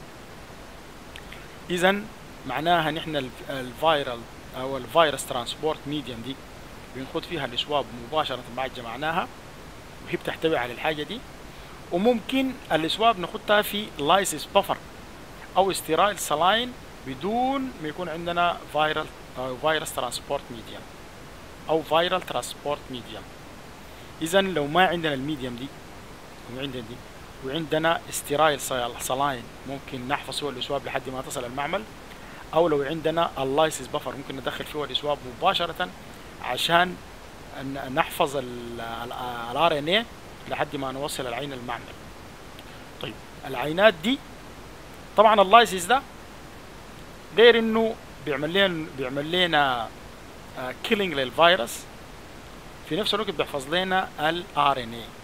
اذا معناها نحن ال- الفيرال او الفيروس ترانسبورت ميديم دي بنخد فيها الاسواب مباشره بعد جمعناها وهي بتحتوي على الحاجه دي وممكن الاسواب نخدها في لايسيس بفر او استرايل سلاين بدون ما يكون عندنا فيرال او فيروس ترانسبورت ميديم او فيرال ترانسبورت ميديم اذا لو ما عندنا الميديم دي وعندنا دي وعندنا استرايل سلاين ممكن نحفظ فيه الاسواب لحد ما تصل المعمل او لو عندنا اللايسيس بفر ممكن ندخل فيه الاسواب مباشره عشان ن- نحفظ الار ان اي لحد ما نوصل العين المعمل طيب العينات دي طبعا اللايسيس ده غير انه بيعمل لنا بيعمل لنا كيلينج للفيروس في نفس الوقت بيحفظ لنا الار ان اي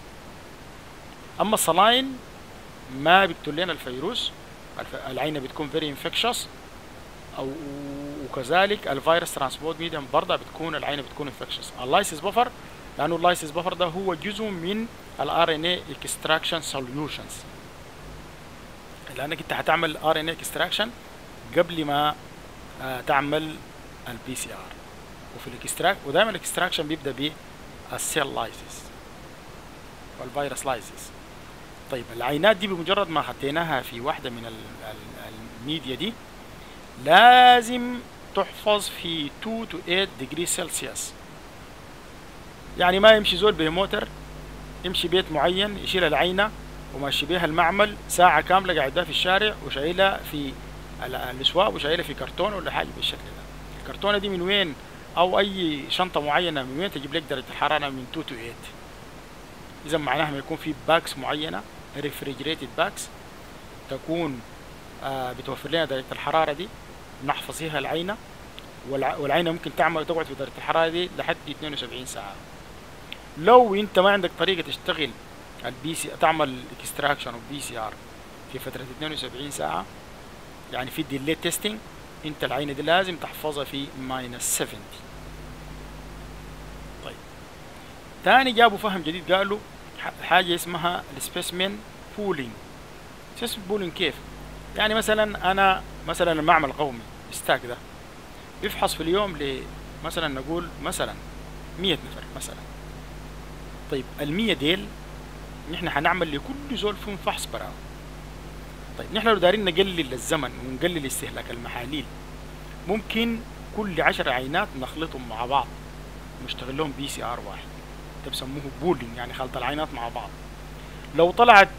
اما الصلاين ما بيقتل لنا الفيروس الف- العينه بتكون فيري انفكشس او وكذلك الفيروس ترانسبورت ميديم برضه بتكون العينه بتكون انفكشس اللايسيس بفر لانه اللايسيس بفر ده هو جزء من الار ان اي اكستراكشن سوليوشنز لانك انت هتعمل ار ان اي اكستراكشن قبل ما آه، تعمل البي سي ار وفي الاكستراك ودائما الاكستراكشن بيبدا بالسيل لايسيس والفيروس لايسيس طيب العينات دي بمجرد ما حطيناها في واحدة من ال- ال- الميديا دي لازم تحفظ في 2 to 8 degree سلسيوس يعني ما يمشي زول بموتر يمشي بيت معين يشيل العينة وماشي بيها المعمل ساعة كاملة قاعد بيها في الشارع وشايلها في ال- الأسواق وشايلها في كرتون ولا حاجة بالشكل ده الكرتونة دي من وين أو أي شنطة معينة من وين تجيب لك درجة الحرارة من 2 to 8 إذا معناها ما يكون في باكس معينة ريفريجريتد باكس تكون آه بتوفر لنا درجة الحرارة دي نحفظ فيها العينة والع- والعينة ممكن تعمل تقعد في درجة الحرارة دي لحد 72 ساعة لو انت ما عندك طريقة تشتغل البي سي تعمل اكستراكشن اوف بي سي ار في فترة 72 ساعة يعني في ديلي تيستينج انت العينة دي لازم تحفظها في ماينس 70 طيب تاني جابوا فهم جديد قالوا ح- حاجة اسمها السبيسمين بولينج سبيسمين بولينج كيف يعني مثلا انا مثلا المعمل القومي ستاك ده بيفحص في اليوم ل مثلا نقول مثلا 100 نفر مثلا طيب ال100 ديل نحن هنعمل لكل زول فيهم فحص براو طيب نحن لو دارين نقلل الزمن ونقلل استهلاك المحاليل ممكن كل عشر عينات نخلطهم مع بعض ونشتغل لهم بي سي ار واحد ده بسموه بولينج يعني خلط العينات مع بعض لو طلعت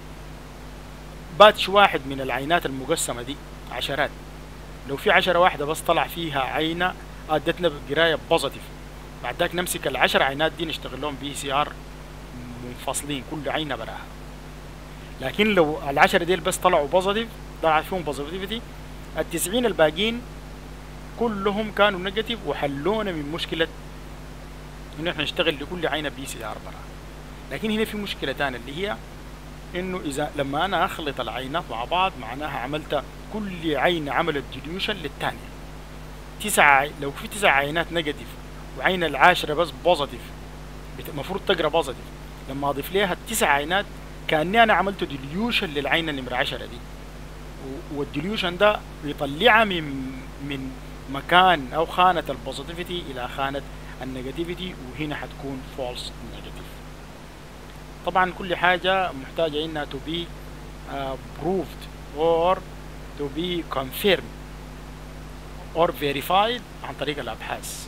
باتش واحد من العينات المقسمة دي عشرات لو في عشرة واحدة بس طلع فيها عينة ادتنا قراية بوزيتيف بعد ذاك نمسك العشر عينات دي نشتغل لهم بي سي ار منفصلين كل عينة براها لكن لو العشرة ديل بس طلعوا بوزيتيف طلع فيهم بوزيتيفيتي التسعين الباقيين كلهم كانوا نيجاتيف وحلونا من مشكلة انه احنا نشتغل لكل عينة بي سي ار براها لكن هنا في مشكلة تانية اللي هي انه اذا لما انا اخلط العينات مع بعض معناها عملت كل عين عملت ديليوشن للثانية تسعة لو في تسع عينات نيجاتيف وعين العاشرة بس بوزيتيف المفروض تقرا بوزيتيف لما اضيف ليها التسع عينات كاني انا عملت ديليوشن للعين النمرة 10 دي والديليوشن ده بيطلعها من من مكان او خانة البوزيتيفيتي الى خانة النيجاتيفيتي وهنا حتكون فولس نيجاتيف طبعا كل حاجة محتاجة انها to be uh, proved or to be confirmed or verified عن طريق الابحاث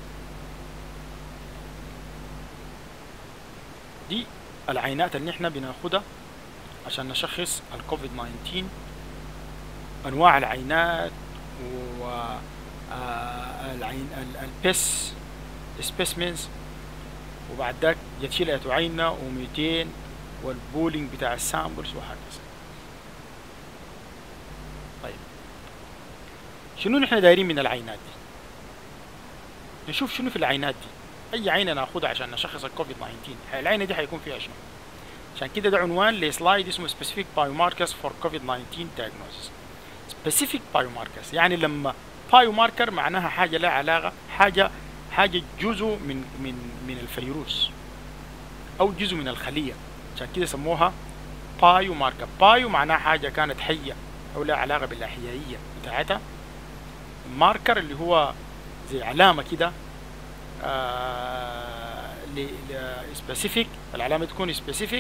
دي العينات اللي احنا بناخدها عشان نشخص الكوفيد 19 انواع العينات و العين البس سبيسمنز وبعد ذاك يتشيل عينة و200 والبولينج بتاع السامبلز وهكذا طيب شنو نحن دايرين من العينات دي نشوف شنو في العينات دي اي عينه ناخدها عشان نشخص الكوفيد 19 العينه دي حيكون فيها شنو عشان كده ده عنوان لسلايد اسمه specific biomarkers for COVID-19 diagnosis specific biomarkers يعني لما biomarker معناها حاجة لها علاقة حاجة حاجة جزء من من من الفيروس أو جزء من الخلية عشان كده سموها biomarker بايو معناها حاجة كانت حية أو لها علاقة بالأحيائية بتاعتها ماركر اللي هو زي علامة كده آه سبيسيفيك العلامة تكون سبيسيفيك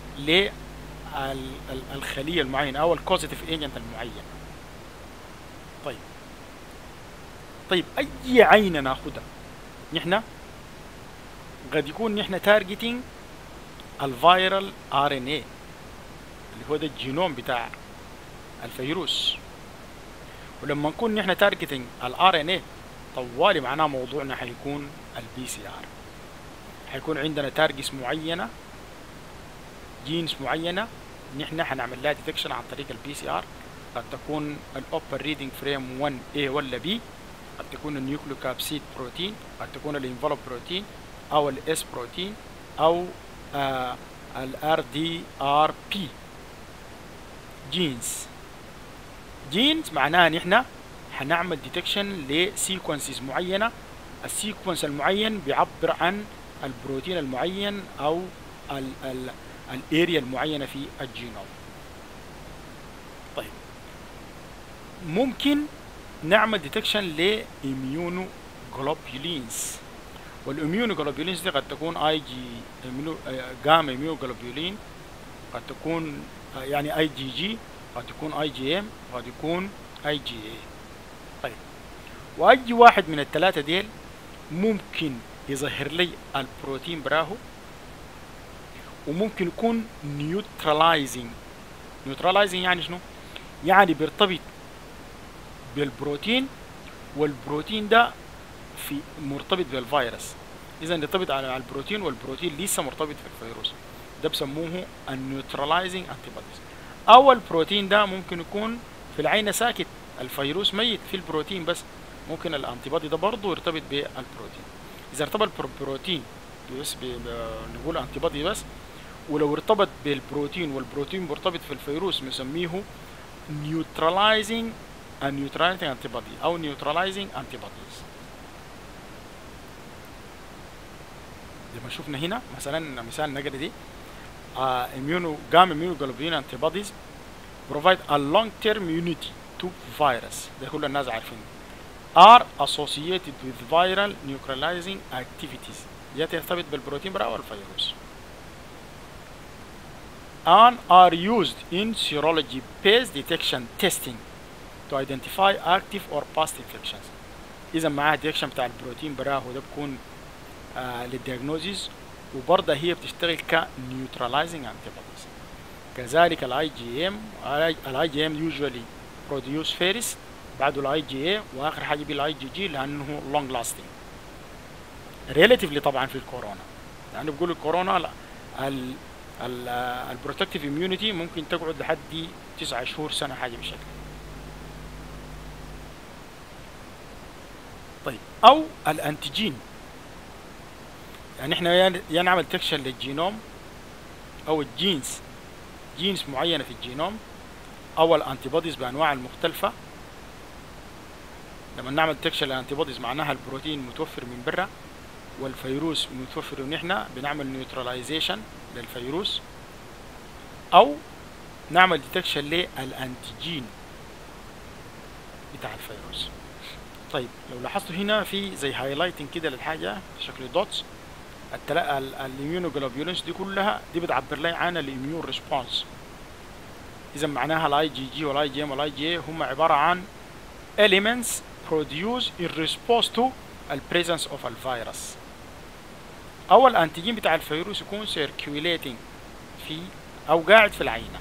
للخلية المعينة أو الكوزيتيف ايجنت المعين طيب طيب أي عينة ناخدها نحن قد يكون نحن تارجتينج الفيرال ار ان اي اللي هو ده الجينوم بتاع الفيروس ولما نكون نحن تارجتينج الار ان اي طوالي معناه موضوعنا حيكون البي سي ار حيكون عندنا تارجس معينه جينز معينه نحن حنعمل لها ديتكشن عن طريق البي سي ار قد تكون الاوبر ريدنج فريم 1 A ولا B قد تكون النيوكليوكابسيد بروتين قد تكون الانفلوب بروتين او الاس بروتين او الار دي ار بي جينز جينز معناها نحن حنعمل ديتكشن لسيكونسز معينه السيكونس المعين بيعبر عن البروتين المعين او الاريا المعينه في الجينوم طيب ممكن نعمل ديتكشن لاميونو جلوبولينز والاميونو جلوبولينز دي قد تكون اي جي جاما اميونو جلوبولين قد تكون يعني اي جي جي قد تكون اي جي ام قد يكون اي جي اي طيب واي واحد من الثلاثه ديل ممكن يظهر لي البروتين براهو وممكن يكون نيوترلايزنج نيوترلايزنج يعني شنو يعني بيرتبط بالبروتين والبروتين ده في مرتبط بالفيروس اذا يرتبط على البروتين والبروتين لسه مرتبط في الفيروس ده بسموه النيوترلايزنج انتيبوديز او البروتين ده ممكن يكون في العين ساكت الفيروس ميت في البروتين بس ممكن الانتيبودي ده برضه يرتبط بالبروتين اذا ارتبط بالبروتين بس نقول انتيبودي بس ولو ارتبط بالبروتين والبروتين مرتبط في الفيروس نسميه neutralizing a neutralizing antibody او neutralizing antibodies زي ما شفنا هنا مثلا مثال نقري دي uh, immuno gamma immunoglobulin antibodies provide a long term immunity to virus ده كل الناس عارفين are associated with viral neutralizing activities دي ترتبط بالبروتين برا والفيروس and are used in serology based detection testing to identify active or past infections اذا معاها ديتكشن بتاع البروتين براه وده بكون آه للدياجنوزيس وبرضه هي بتشتغل كنيوتراليزنج antibodies كذلك الاي جي ام الاي جي ام يوجوالي بروديوس فيرست بعده الاي جي اي واخر حاجه بالاي جي جي لانه لونج لاستنج ريلاتيفلي طبعا في الكورونا لانه يعني بيقولوا الكورونا لا ال البروتكتيف اميونيتي ممكن تقعد لحد تسعة شهور سنة حاجة بالشكل طيب أو الأنتيجين يعني احنا يا نعمل تكشن للجينوم أو الجينز جينز معينة في الجينوم أو الأنتيبوديز بأنواع المختلفة لما نعمل ديتكشن للانتي بوديز معناها البروتين متوفر من برا والفيروس متوفر ونحن بنعمل نيوتراليزيشن للفيروس او نعمل ديتكشن للانتيجين بتاع الفيروس طيب لو لاحظتوا هنا في زي هايلايتنج كده للحاجه في شكل دوتس الاميونوجلوبولينز دي كلها دي بتعبر لي عن الاميون ريسبونس اذا معناها الاي جي جي والاي جي ام والاي جي هم عباره عن elements produced in response to the presence of الفيروس او الانتيجين بتاع الفيروس يكون circulating في او قاعد في العينه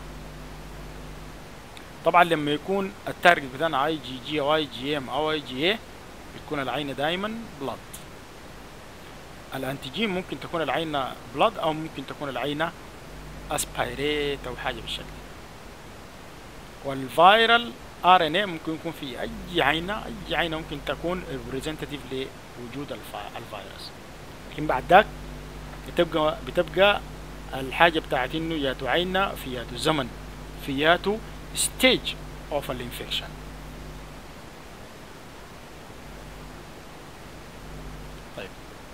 طبعا لما يكون التارجت بتاعنا اي جي جي او اي جي ام او اي جي اي بتكون العينه دايما بلاد الانتيجين ممكن تكون العينه بلاد او ممكن تكون العينه اسبيريت او حاجه بالشكل والفيرال ار ان اي ممكن يكون في اي عينه اي عينه ممكن تكون ريبريزنتيف لوجود الفيروس لكن بعد ذاك بتبقى بتبقى الحاجه بتاعت انه ياتو عينه في ياتو زمن في ياتو stage of an infection طيب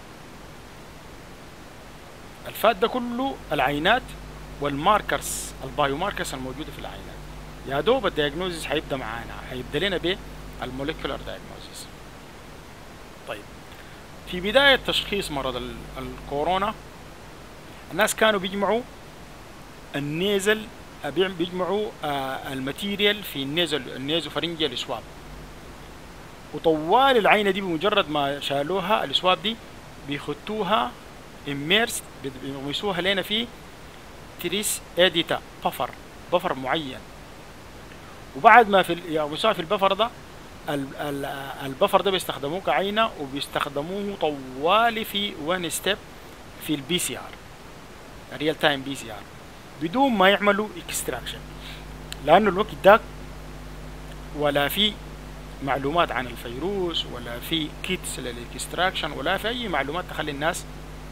الفات ده كله العينات والماركرز البايو ماركرز الموجوده في العينات يا دوب الدياجنوزيس هيبدا معانا هيبدا لنا بالموليكولار دياجنوزيس طيب في بدايه تشخيص مرض الكورونا الناس كانوا بيجمعوا النيزل بيجمعوا الماتيريال في النيزل النيزو فرنجيال سواب وطوال العينه دي بمجرد ما شالوها السواب دي بيخطوها اميرس بيغمسوها لنا في تريس اديتا بفر بفر معين وبعد ما في يغمسوها في البفر ده البفر ده بيستخدموه كعينه وبيستخدموه طوالي في وان ستيب في البي سي ار ريال تايم بي سي ار بدون ما يعملوا اكستراكشن لانه الوقت ده ولا في معلومات عن الفيروس ولا في كيتس للاكستراكشن ولا في اي معلومات تخلي الناس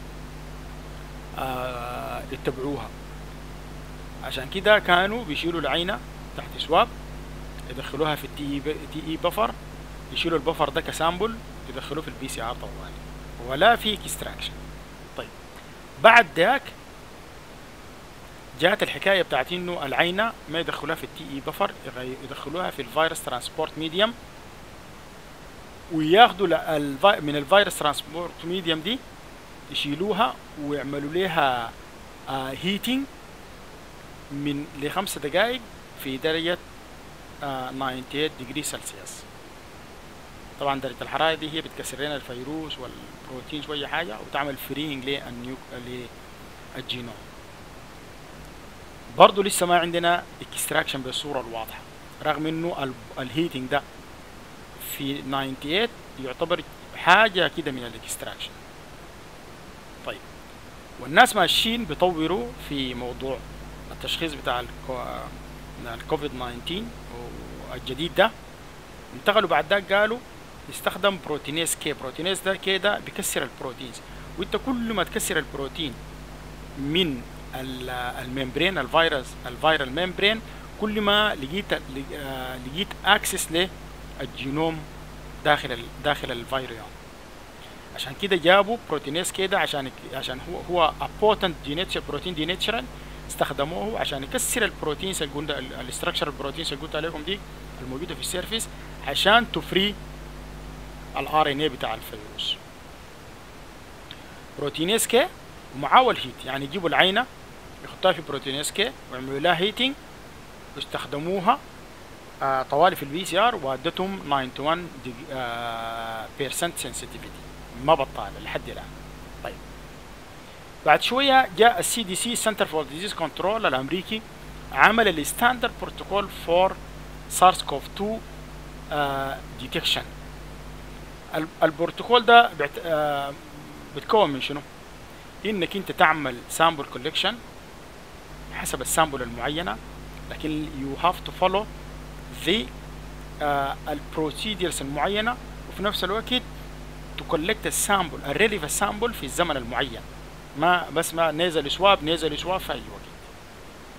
آه يتبعوها عشان كده كانوا بيشيلوا العينة تحت سواب يدخلوها في التي تي اي بفر يشيلوا البفر ده كسامبل يدخلوه في البي سي ار طوالي ولا في اكستراكشن طيب بعد ذاك جاءت الحكاية بتاعت انه العينة ما يدخلوها في التي اي بفر يدخلوها في الفيروس ترانسبورت ميديوم وياخدوا من الفيروس ترانسبورت ميديوم دي يشيلوها ويعملوا لها آه هيتنج من لخمسة دقائق في درجة آه 98 ديجري سلسيوس طبعا درجة الحرارة دي هي بتكسر لنا الفيروس والبروتين شوية حاجة وتعمل فرينج للجينوم برضه لسه ما عندنا اكستراكشن بالصورة الواضحة رغم انه الهيتنج ده في 98 يعتبر حاجة كده من الاكستراكشن طيب والناس ماشيين بيطوروا في موضوع التشخيص بتاع الكوفيد 19 الجديد ده انتقلوا بعد ذاك قالوا يستخدم بروتينيز كي بروتينيز ده كي ده بيكسر البروتينز وانت كل ما تكسر البروتين من الممبرين الفيروس الفيرال ممبرين كل ما لقيت لقيت اكسس للجينوم داخل داخل الفيروس عشان كده جابوا بروتينيز كده عشان عشان هو هو ابوتنت دينيتشر بروتين دينيتشرال استخدموه عشان يكسر البروتينز اللي قلنا الاستراكشر البروتينز اللي قلت عليكم دي الموجوده في السيرفيس عشان تفري الار ان اي بتاع الفيروس بروتينيز كي ومعاه الهيت يعني يجيبوا العينه يحطوها في بروتينيز كي ويعملوا لها هيتنج واستخدموها آه طوالي في البي سي ار وادتهم 91 آه بيرسنت سنسيتيفيتي ما بطال لحد الان طيب بعد شويه جاء السي دي سي سنتر فور ديزيز كنترول الامريكي عمل الستاندرد بروتوكول فور سارس كوف 2 ديتكشن البروتوكول ده بيعت... آه بتكون من شنو؟ انك انت تعمل سامبل كولكشن حسب السامبل المعينه لكن يو هاف تو فولو ذا البروسيدرز المعينه وفي نفس الوقت تو كولكت السامبل الريليف السامبل في الزمن المعين ما بس ما نزل سواب نزل سواب في اي وقت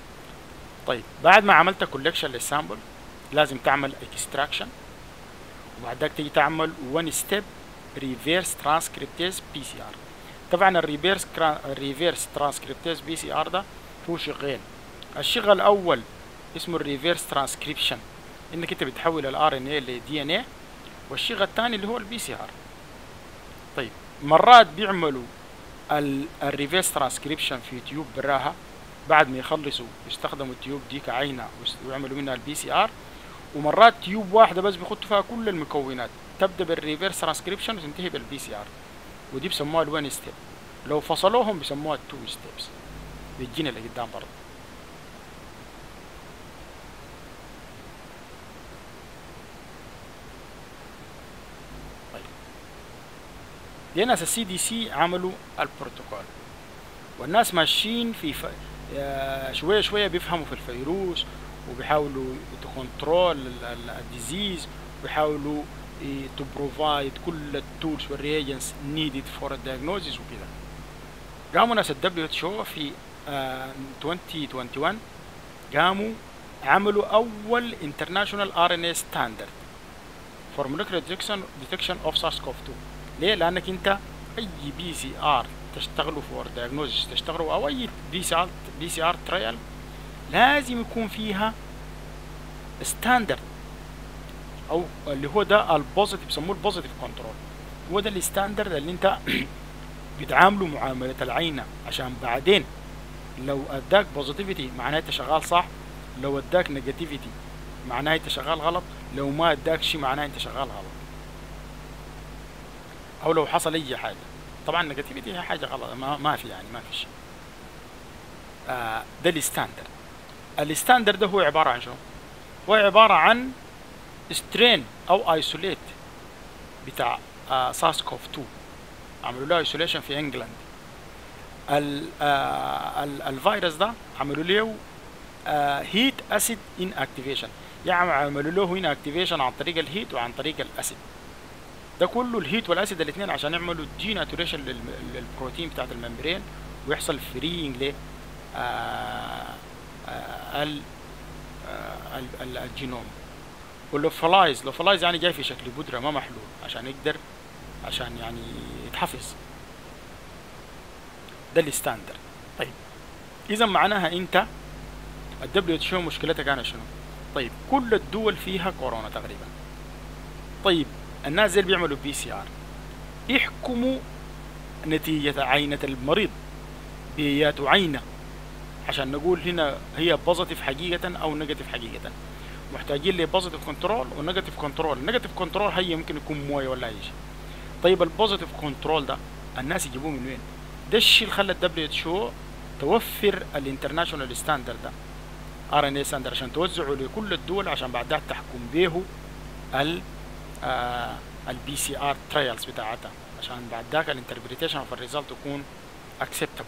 طيب بعد ما عملت كولكشن للسامبل لازم تعمل اكستراكشن وبعد ذاك تيجي تعمل 1 ستيب ريفيرس ترانسكريبتيز بي سي ار طبعا الريفيرس الريفيرس ترانسكريبتيز بي سي ار ده هو شغال الشغل الاول اسمه الريفيرس ترانسكريبشن انك انت بتحول الار ان اي لدي ان اي والشغل الثاني اللي هو البي سي ار طيب مرات بيعملوا الريفيرس ترانسكريبشن في تيوب براها بعد ما يخلصوا يستخدموا التيوب دي كعينة ويعملوا منها البي سي ار ومرات تيوب واحدة بس بيخطوا فيها كل المكونات تبدا بالريفيرس ترانسكريبشن وتنتهي بالبي سي ار ودي بسموها الوان ستيب لو فصلوهم بسموها التو ستيبس بتجينا اللي قدام برضه دي ناس السي دي سي عملوا البروتوكول والناس ماشيين في ف... شويه شويه بيفهموا في الفيروس وبيحاولوا تكنترول الديزيز وبيحاولوا to provide كل التولز والريجنس needed for a diagnosis وكده قاموا ناس الدبليو اتش او في uh, 2021 قاموا عملوا اول international RNA standard for molecular detection, detection of SARS-CoV-2 ليه؟ لانك انت اي بي سي ار تشتغلوا فور دايجنوزيس تشتغلوا او اي بي سي ار بي سي ار ترايل لازم يكون فيها ستاندرد او اللي هو ده البوزيتيف بيسموه البوزيتيف كنترول هو ده الستاندرد اللي انت بتعامله معامله العينه عشان بعدين لو اداك بوزيتيفيتي معناه انت شغال صح لو اداك نيجاتيفيتي معناه انت شغال غلط لو ما اداك شيء معناه انت شغال غلط او لو حصل اي حاجه طبعا نيجاتيفيتي هي حاجه غلط ما, ما في يعني ما في شيء آه ده الستاندرد الستاندرد ده هو عباره عن شنو هو عباره عن سترين او ايسوليت بتاع آه سارس كوف 2 عملوا له ايسوليشن في انجلاند ال آه ال الفيروس ده عملوا له هيت اسيد ان اكتيفيشن يعني عملوا له هنا اكتيفيشن عن طريق الهيت وعن طريق الاسيد ده كله الهيت والاسيد الاثنين عشان يعملوا دي ناتوريشن للبروتين بتاعت الممبرين ويحصل فرينج ل الجينوم واللوفلايز لوفلايز يعني جاي في شكل بودره ما محلول عشان يقدر عشان يعني يتحفظ ده الستاندرد طيب اذا معناها انت الدبليو اتش مشكلتها كانت شنو طيب كل الدول فيها كورونا تقريبا طيب الناس زي اللي بيعملوا بي سي ار يحكموا نتيجة عينة المريض بيات عينة عشان نقول هنا هي بوزيتيف حقيقة أو نيجاتيف حقيقة محتاجين لبوزيتيف كنترول ونيجاتيف كنترول النيجاتيف كنترول هي ممكن يكون مويه ولا أي شيء طيب البوزيتيف كنترول ده الناس يجيبوه من وين؟ ده الشيء اللي خلى الدبليو اتش او توفر الانترناشونال ستاندرد ده ار ان اي ستاندرد عشان توزعه لكل الدول عشان بعدها تحكم به ال البي سي ار ترايلز بتاعتها عشان بعد ذاك الانتربريتيشن اوف الريزلت تكون اكسبتابل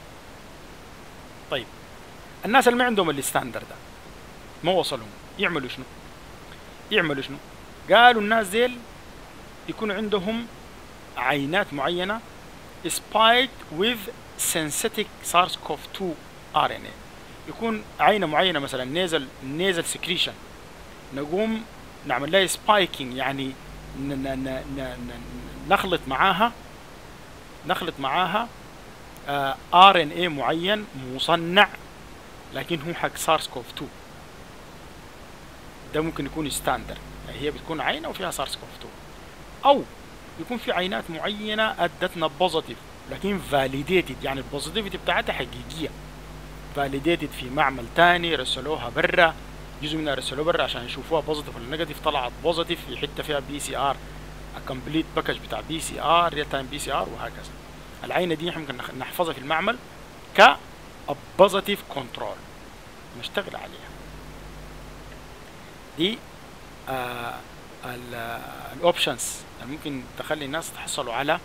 طيب الناس اللي ما عندهم الستاندرد ده ما وصلهم يعملوا شنو يعملوا شنو قالوا الناس ديل يكون عندهم عينات معينة spiked with synthetic SARS-CoV-2 RNA يكون عينة معينة مثلا نيزل نيزل سكريشن نقوم نعمل لها سبايكينج يعني ن ن ن ن ن نخلط معاها نخلط معاها ار ان اي معين مصنع لكن هو حق سارس كوف 2 ده ممكن يكون ستاندرد يعني هي بتكون عينه وفيها سارس كوف 2 او يكون في عينات معينه ادتنا بوزيتيف لكن فاليديتد يعني البوزيتيفيتي بتاعتها حقيقيه فاليديتد في معمل تاني رسلوها برا جزء منها رسلوه برا عشان يشوفوها بوزيتيف ولا نيجاتيف طلعت بوزيتيف في حته فيها بي سي ار كومبليت باكج بتاع بي سي ار ريال تايم بي سي ار وهكذا العينه دي احنا ممكن نحفظها في المعمل ك بوزيتيف كنترول نشتغل عليها دي آه الاوبشنز اللي ممكن تخلي الناس تحصلوا على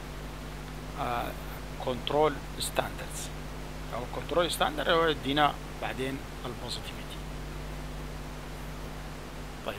كنترول آه ستاندردز او كنترول ستاندرد هو يدينا بعدين البوزيتيفيتي طيب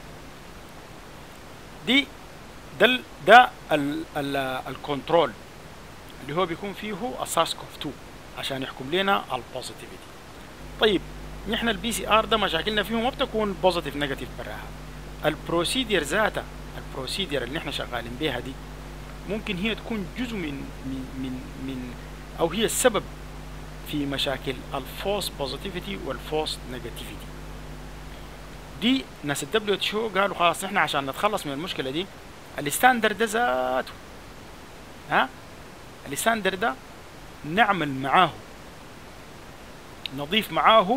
دي ده ال ده ال ال الكنترول اللي هو بيكون فيه اساس كوف 2 عشان يحكم لنا البوزيتيفيتي طيب نحن البي سي ار ده مشاكلنا فيه ما بتكون بوزيتيف نيجاتيف براها البروسيدير ذاتها البروسيدر اللي احنا شغالين بيها دي ممكن هي تكون جزء من من من, من او هي السبب في مشاكل الفوس بوزيتيفيتي والفوس نيجاتيفيتي دي ناس الدبليو اتش او قالوا خلاص احنا عشان نتخلص من المشكله دي الستاندرد ده ذاته ها الستاندرد ده نعمل معاه نضيف معاه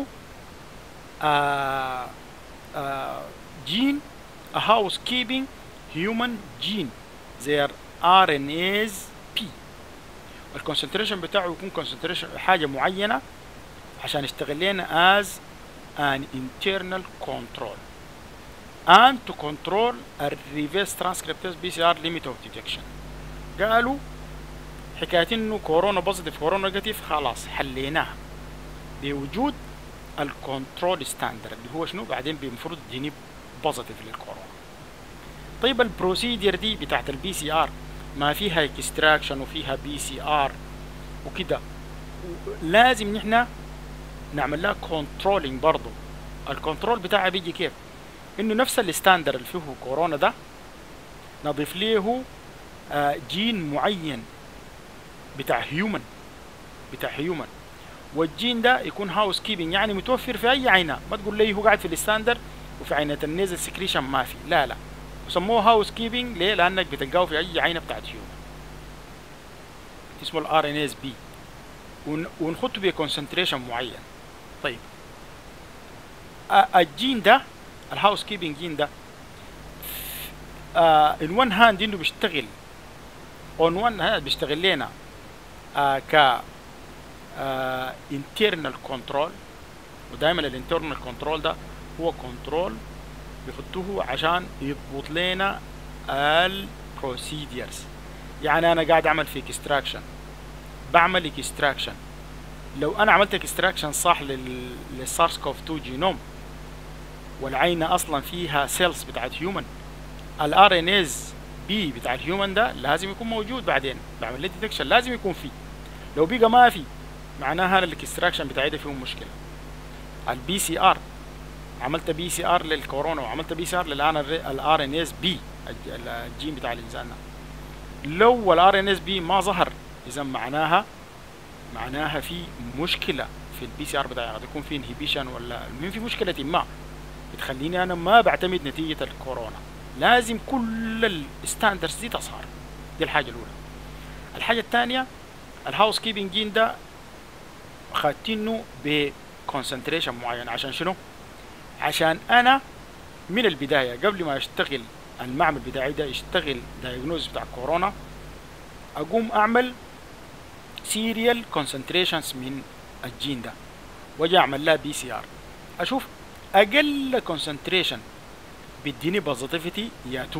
آه آه جين a housekeeping human gene their RNAs P الكونسنتريشن بتاعه يكون كونسنتريشن حاجة معينة عشان يشتغل لنا as an internal control and to control a reverse transcriptase PCR limit of detection قالوا حكاية انه كورونا بوزيتيف كورونا نيجاتيف خلاص حليناها بوجود الكنترول ستاندرد اللي هو شنو بعدين المفروض تجيني بوزيتيف للكورونا طيب البروسيدير دي بتاعت البي سي ار ما فيها اكستراكشن وفيها بي سي ار وكده لازم نحن نعمل لها كنترولينج برضه الكنترول بتاعها بيجي كيف انه نفس الستاندر اللي فيه كورونا ده نضيف له آه جين معين بتاع هيومن بتاع هيومن والجين ده يكون هاوس كيبنج يعني متوفر في اي عينه ما تقول لي هو قاعد في الستاندر وفي عينه النيزل سكريشن ما في لا لا وسموه هاوس كيبنج ليه لانك بتلقاه في اي عينه بتاعت هيومن اسمه الار ان اس بي ونخطه بكونسنتريشن معين طيب الجين ده الهاوس كيبنج جين ده ان وان هاند انه بيشتغل اون وان هاند بيشتغل لنا آه ك انترنال كنترول ودائما الانترنال كنترول ده هو كنترول بيحطوه عشان يضبط لنا البروسيديرز يعني انا قاعد اعمل في اكستراكشن بعمل اكستراكشن لو انا عملت اكستراكشن صح للسارس كوف 2 جينوم والعينة اصلا فيها سيلز بتاعت هيومن الار ان از بي بتاع الهيومن ده لازم يكون موجود بعدين بعمل له ديتكشن لازم يكون فيه لو بقى ما في معناها الاكستراكشن بتاعي ده فيه مشكله البي سي ار عملت بي سي ار للكورونا وعملت بي سي ار للان الار ان اس بي الجين بتاع الانسان لو الار ان اس بي ما ظهر اذا معناها معناها في مشكله في البي سي ار بتاعي قد يكون في انهبيشن ولا المهم في مشكله ما بتخليني انا ما بعتمد نتيجه الكورونا لازم كل الستاندرز دي تظهر دي الحاجه الاولى الحاجه الثانيه الهاوس كيبنج جين ده خاتينه بكونسنتريشن معين عشان شنو عشان انا من البدايه قبل ما اشتغل المعمل بتاعي ده يشتغل دايجنوز بتاع كورونا اقوم اعمل سيريال كونسنتريشنز من الجين ده واجي اعمل لها بي سي ار اشوف اقل كونسنتريشن بيديني بوزيتيفيتي ياتو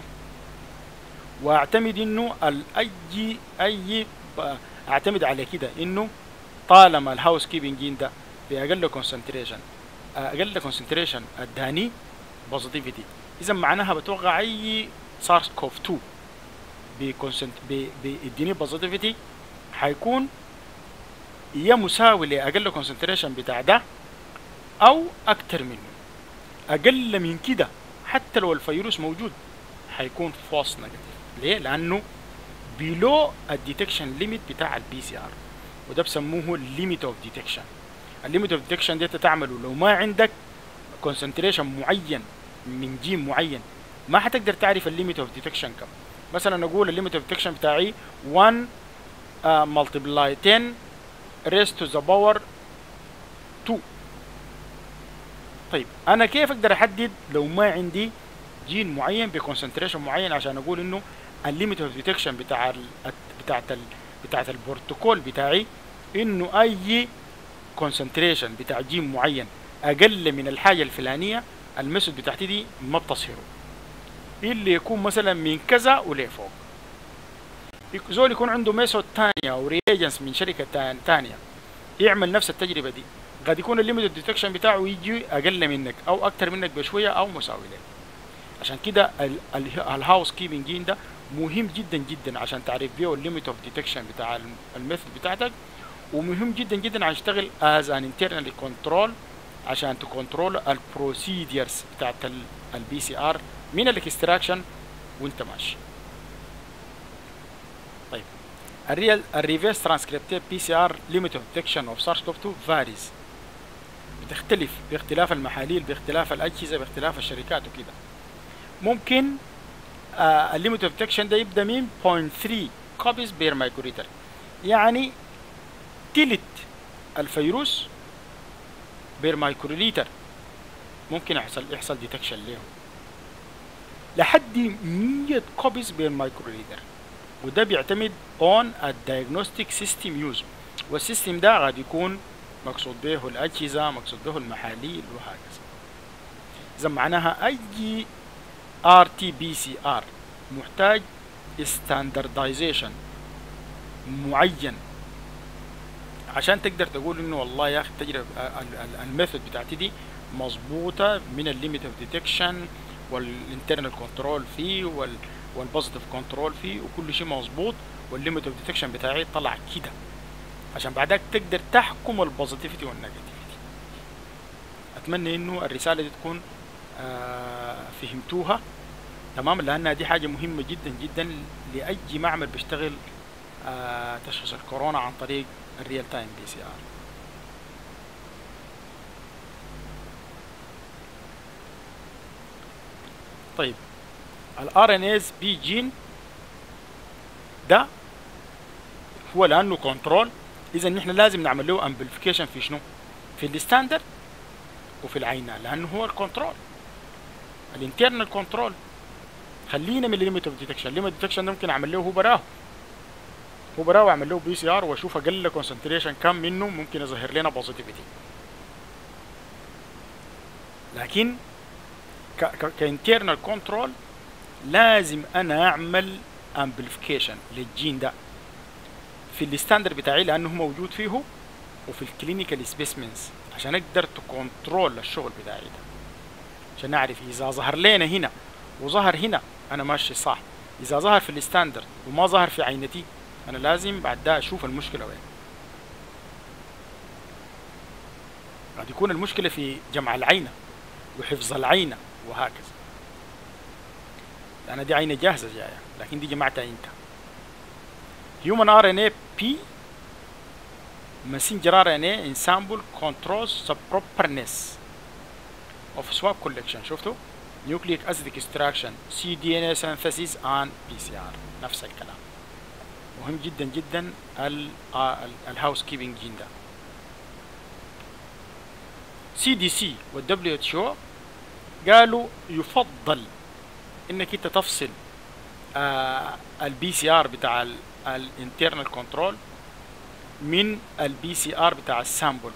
واعتمد انه اي اي اعتمد على كده انه طالما الهاوس كيبنج جين ده باقل كونسنتريشن اقل كونسنتريشن اداني بوزيتيفيتي اذا معناها بتوقع اي سارس كوف 2 بكونسنت بيديني بوزيتيفيتي حيكون يا مساوي لاقل كونسنتريشن بتاع ده او اكتر منه اقل من كده حتى لو الفيروس موجود حيكون فوس نيجاتيف ليه لانه بيلو الديتكشن ليميت بتاع البي سي ار وده بسموه الليميت اوف ديتكشن الليميت اوف ديتكشن ده تعمله لو ما عندك كونسنتريشن معين من جين معين ما حتقدر تعرف الليميت اوف ديتكشن كم مثلا نقول الليميت اوف ديتكشن بتاعي 1 ملتبلاي 10 raised to the power 2 طيب انا كيف اقدر احدد لو ما عندي جين معين بكونسنتريشن معين عشان اقول انه الليميت اوف ديتكشن بتاع ال بتاعت ال بتاعت البروتوكول بتاعي انه اي كونسنتريشن بتاع جين معين اقل من الحاجه الفلانيه الميثود بتاعتي دي ما بتصهره اللي يكون مثلا من كذا ولفوق زول يكون عنده ميثود ثانيه او ريجنس من شركه ثانيه يعمل نفس التجربه دي قد يكون الليميت ديتكشن بتاعه يجي اقل منك او اكتر منك بشويه او مساوي لك عشان كده الهاوس كيبنج جين ده مهم جدا جدا عشان تعرف بيه الليميت اوف ديتكشن بتاع الميثود بتاعتك ومهم جدا جدا عشان تشتغل از ان انترنال كنترول عشان تكنترول البروسيديرز بتاعت البي سي ار من الاكستراكشن وانت ماشي طيب الريال الريفيرس ترانسكريبتيف بي سي ار ليميت اوف ديتكشن اوف سارس كوف 2 فاريز بتختلف باختلاف المحاليل باختلاف الاجهزه باختلاف الشركات وكده ممكن آه الليميت اوف ديتكشن ده يبدا من 0.3 كوبيز بير مايكروليتر يعني تلت الفيروس بير مايكروليتر ممكن يحصل يحصل ديتكشن ليهم لحد 100 كوبيز بير مايكروليتر وده بيعتمد اون الدايجنوستيك سيستم يوز والسيستم ده قد يكون مقصود به الاجهزه مقصود به المحاليل وهكذا اذا معناها اي ار تي بي سي ار محتاج ستاندردايزيشن معين عشان تقدر تقول انه والله يا اخي التجربه الميثود بتاعتي دي مظبوطه من الليميت اوف ديتكشن والانترنال كنترول فيه وال والبوزيتيف كنترول فيه وكل شيء مظبوط والليميت اوف ديتكشن بتاعي طلع كده عشان بعدك تقدر تحكم البوزيتيفيتي والنيجاتيفيتي اتمنى انه الرساله دي تكون آه فهمتوها تمام لانها دي حاجه مهمه جدا جدا لاي معمل بيشتغل آه تشخيص الكورونا عن طريق الريال تايم بي سي ار طيب الار ان اس بي جين ده هو لانه كنترول اذا نحن لازم نعمل له امبليفيكيشن في شنو في الستاندرد وفي العينه لانه هو الكنترول الانترنال كنترول خلينا من الليميت اوف ديتكشن الليميت ديتكشن ده ممكن اعمل له هو براه هو براه واعمل له بي سي ار واشوف اقل كونسنتريشن كم منه ممكن يظهر لنا بوزيتيفيتي لكن كانترنال كنترول لازم انا اعمل امبليفيكيشن للجين ده في الستاندرد بتاعي لانه موجود فيه وفي الكلينيكال سبيسمنز عشان اقدر تكنترول الشغل بتاعي ده عشان اعرف اذا ظهر لنا هنا وظهر هنا انا ماشي صح اذا ظهر في الستاندرد وما ظهر في عينتي انا لازم بعد ده اشوف المشكله وين قد يكون المشكله في جمع العينه وحفظ العينه وهكذا انا دي عينه جاهزه جايه لكن دي جمعتها انت human RNA P messenger RNA ensemble controls the properness of swab collection شفتوا nucleic acid extraction cDNA synthesis and PCR نفس الكلام مهم جدا جدا الهاوس كيبنج جين ده سي دي سي والدبليو اتش او قالوا يفضل انك انت تفصل البي سي ار بتاع الانترنال كنترول من البي سي ار بتاع السامبل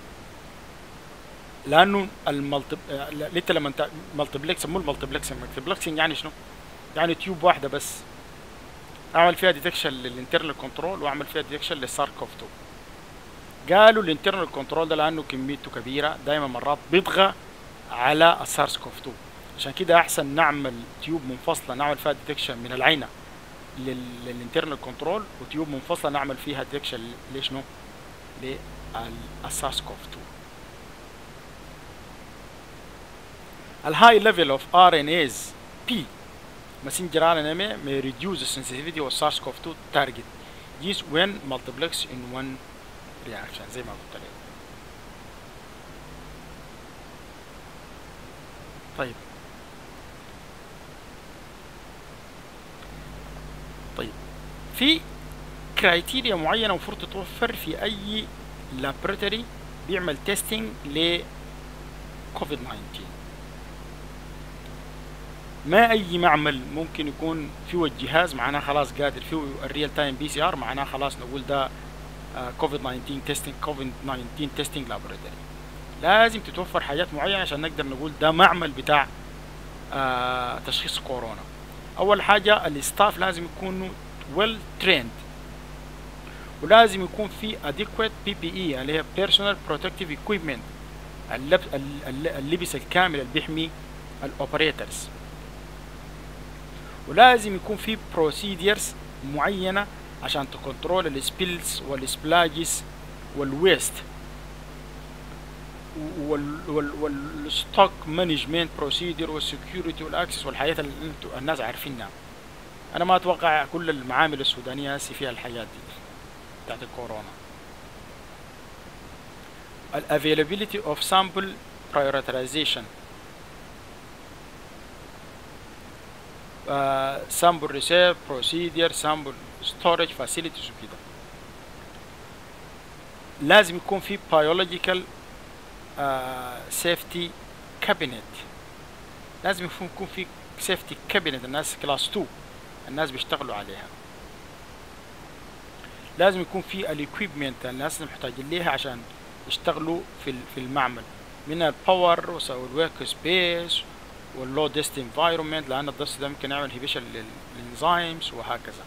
لانه الملتب انت لما انت ملتبلكس مو الملتبلكسنج ملتبلكسنج يعني شنو؟ يعني تيوب واحده بس اعمل فيها ديتكشن للانترنال كنترول واعمل فيها ديتكشن للساركوف 2 قالوا الانترنال كنترول ده لانه كميته كبيره دايما مرات بيطغى على السارس كوف 2 عشان كده احسن نعمل تيوب منفصله نعمل فيها ديتكشن من العينه للانترنال كنترول وتيوب منفصله نعمل فيها ديتكشن لشنو؟ للسارس كوف 2 الهاي ليفل اوف ار ان از بي messenger RNA may reduce the sensitivity of SARS-CoV-2 target this when multiplex in one reaction زي ما قلت لك طيب طيب في كرايتيريا معينة المفروض تتوفر في أي لابراتوري بيعمل تيستينج ل كوفيد 19 ما اي معمل ممكن يكون فيه الجهاز معناه خلاص قادر فيه الريال تايم بي سي ار معناه خلاص نقول ده كوفيد 19 تيستينج كوفيد 19 تيستينج لابوراتوري لازم تتوفر حاجات معينه عشان نقدر نقول ده معمل بتاع آه تشخيص كورونا اول حاجه الستاف لازم يكونوا ويل تريند ولازم يكون في adequate PPE اللي هي personal protective equipment اللبس الكامل اللي بيحمي الاوبريتورز ولازم يكون في بروسيديرز معينة عشان تكنترول السبيلز والسبلاجز والويست والستوك مانجمنت بروسيدير والسكيورتي والاكسس والحاجات اللي انتوا الناس عارفينها انا ما اتوقع كل المعامل السودانيه هسي فيها الحاجات دي بتاعت الكورونا ال availability of sample prioritization uh, sample reserve procedure sample storage facilities وكده لازم يكون في biological uh, safety cabinet لازم يكون في safety cabinet الناس كلاس 2 الناس بيشتغلوا عليها لازم يكون في الاكويبمنت الناس محتاجين ليها عشان يشتغلوا في في المعمل من الباور والورك سبيس واللو ديست انفايرمنت لان الدست ده ممكن يعمل هيبيشن للانزيمز وهكذا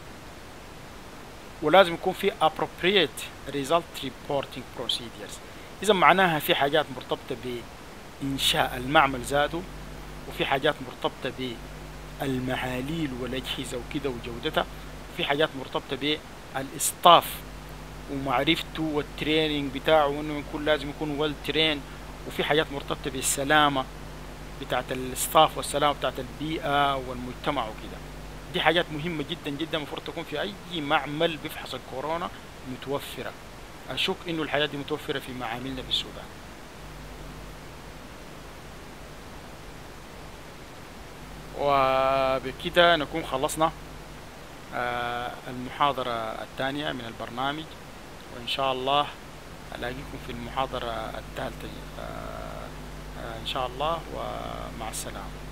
ولازم يكون في appropriate result reporting procedures اذا معناها في حاجات مرتبطه بانشاء المعمل ذاته وفي حاجات مرتبطه بالمحاليل والاجهزه وكده وجودتها وفي حاجات مرتبطه بالاستاف ومعرفته والتريننج بتاعه وانه يكون لازم يكون ويل ترين وفي حاجات مرتبطه بالسلامه بتاعت الستاف والسلامه بتاعت البيئه والمجتمع وكده دي حاجات مهمه جدا جدا المفروض تكون في اي معمل بيفحص الكورونا متوفره اشك انه الحاجات دي متوفره في معاملنا في السودان وبكده نكون خلصنا المحاضرة الثانية من البرنامج وإن شاء الله ألاقيكم في المحاضرة الثالثة إن شاء الله ومع السلامة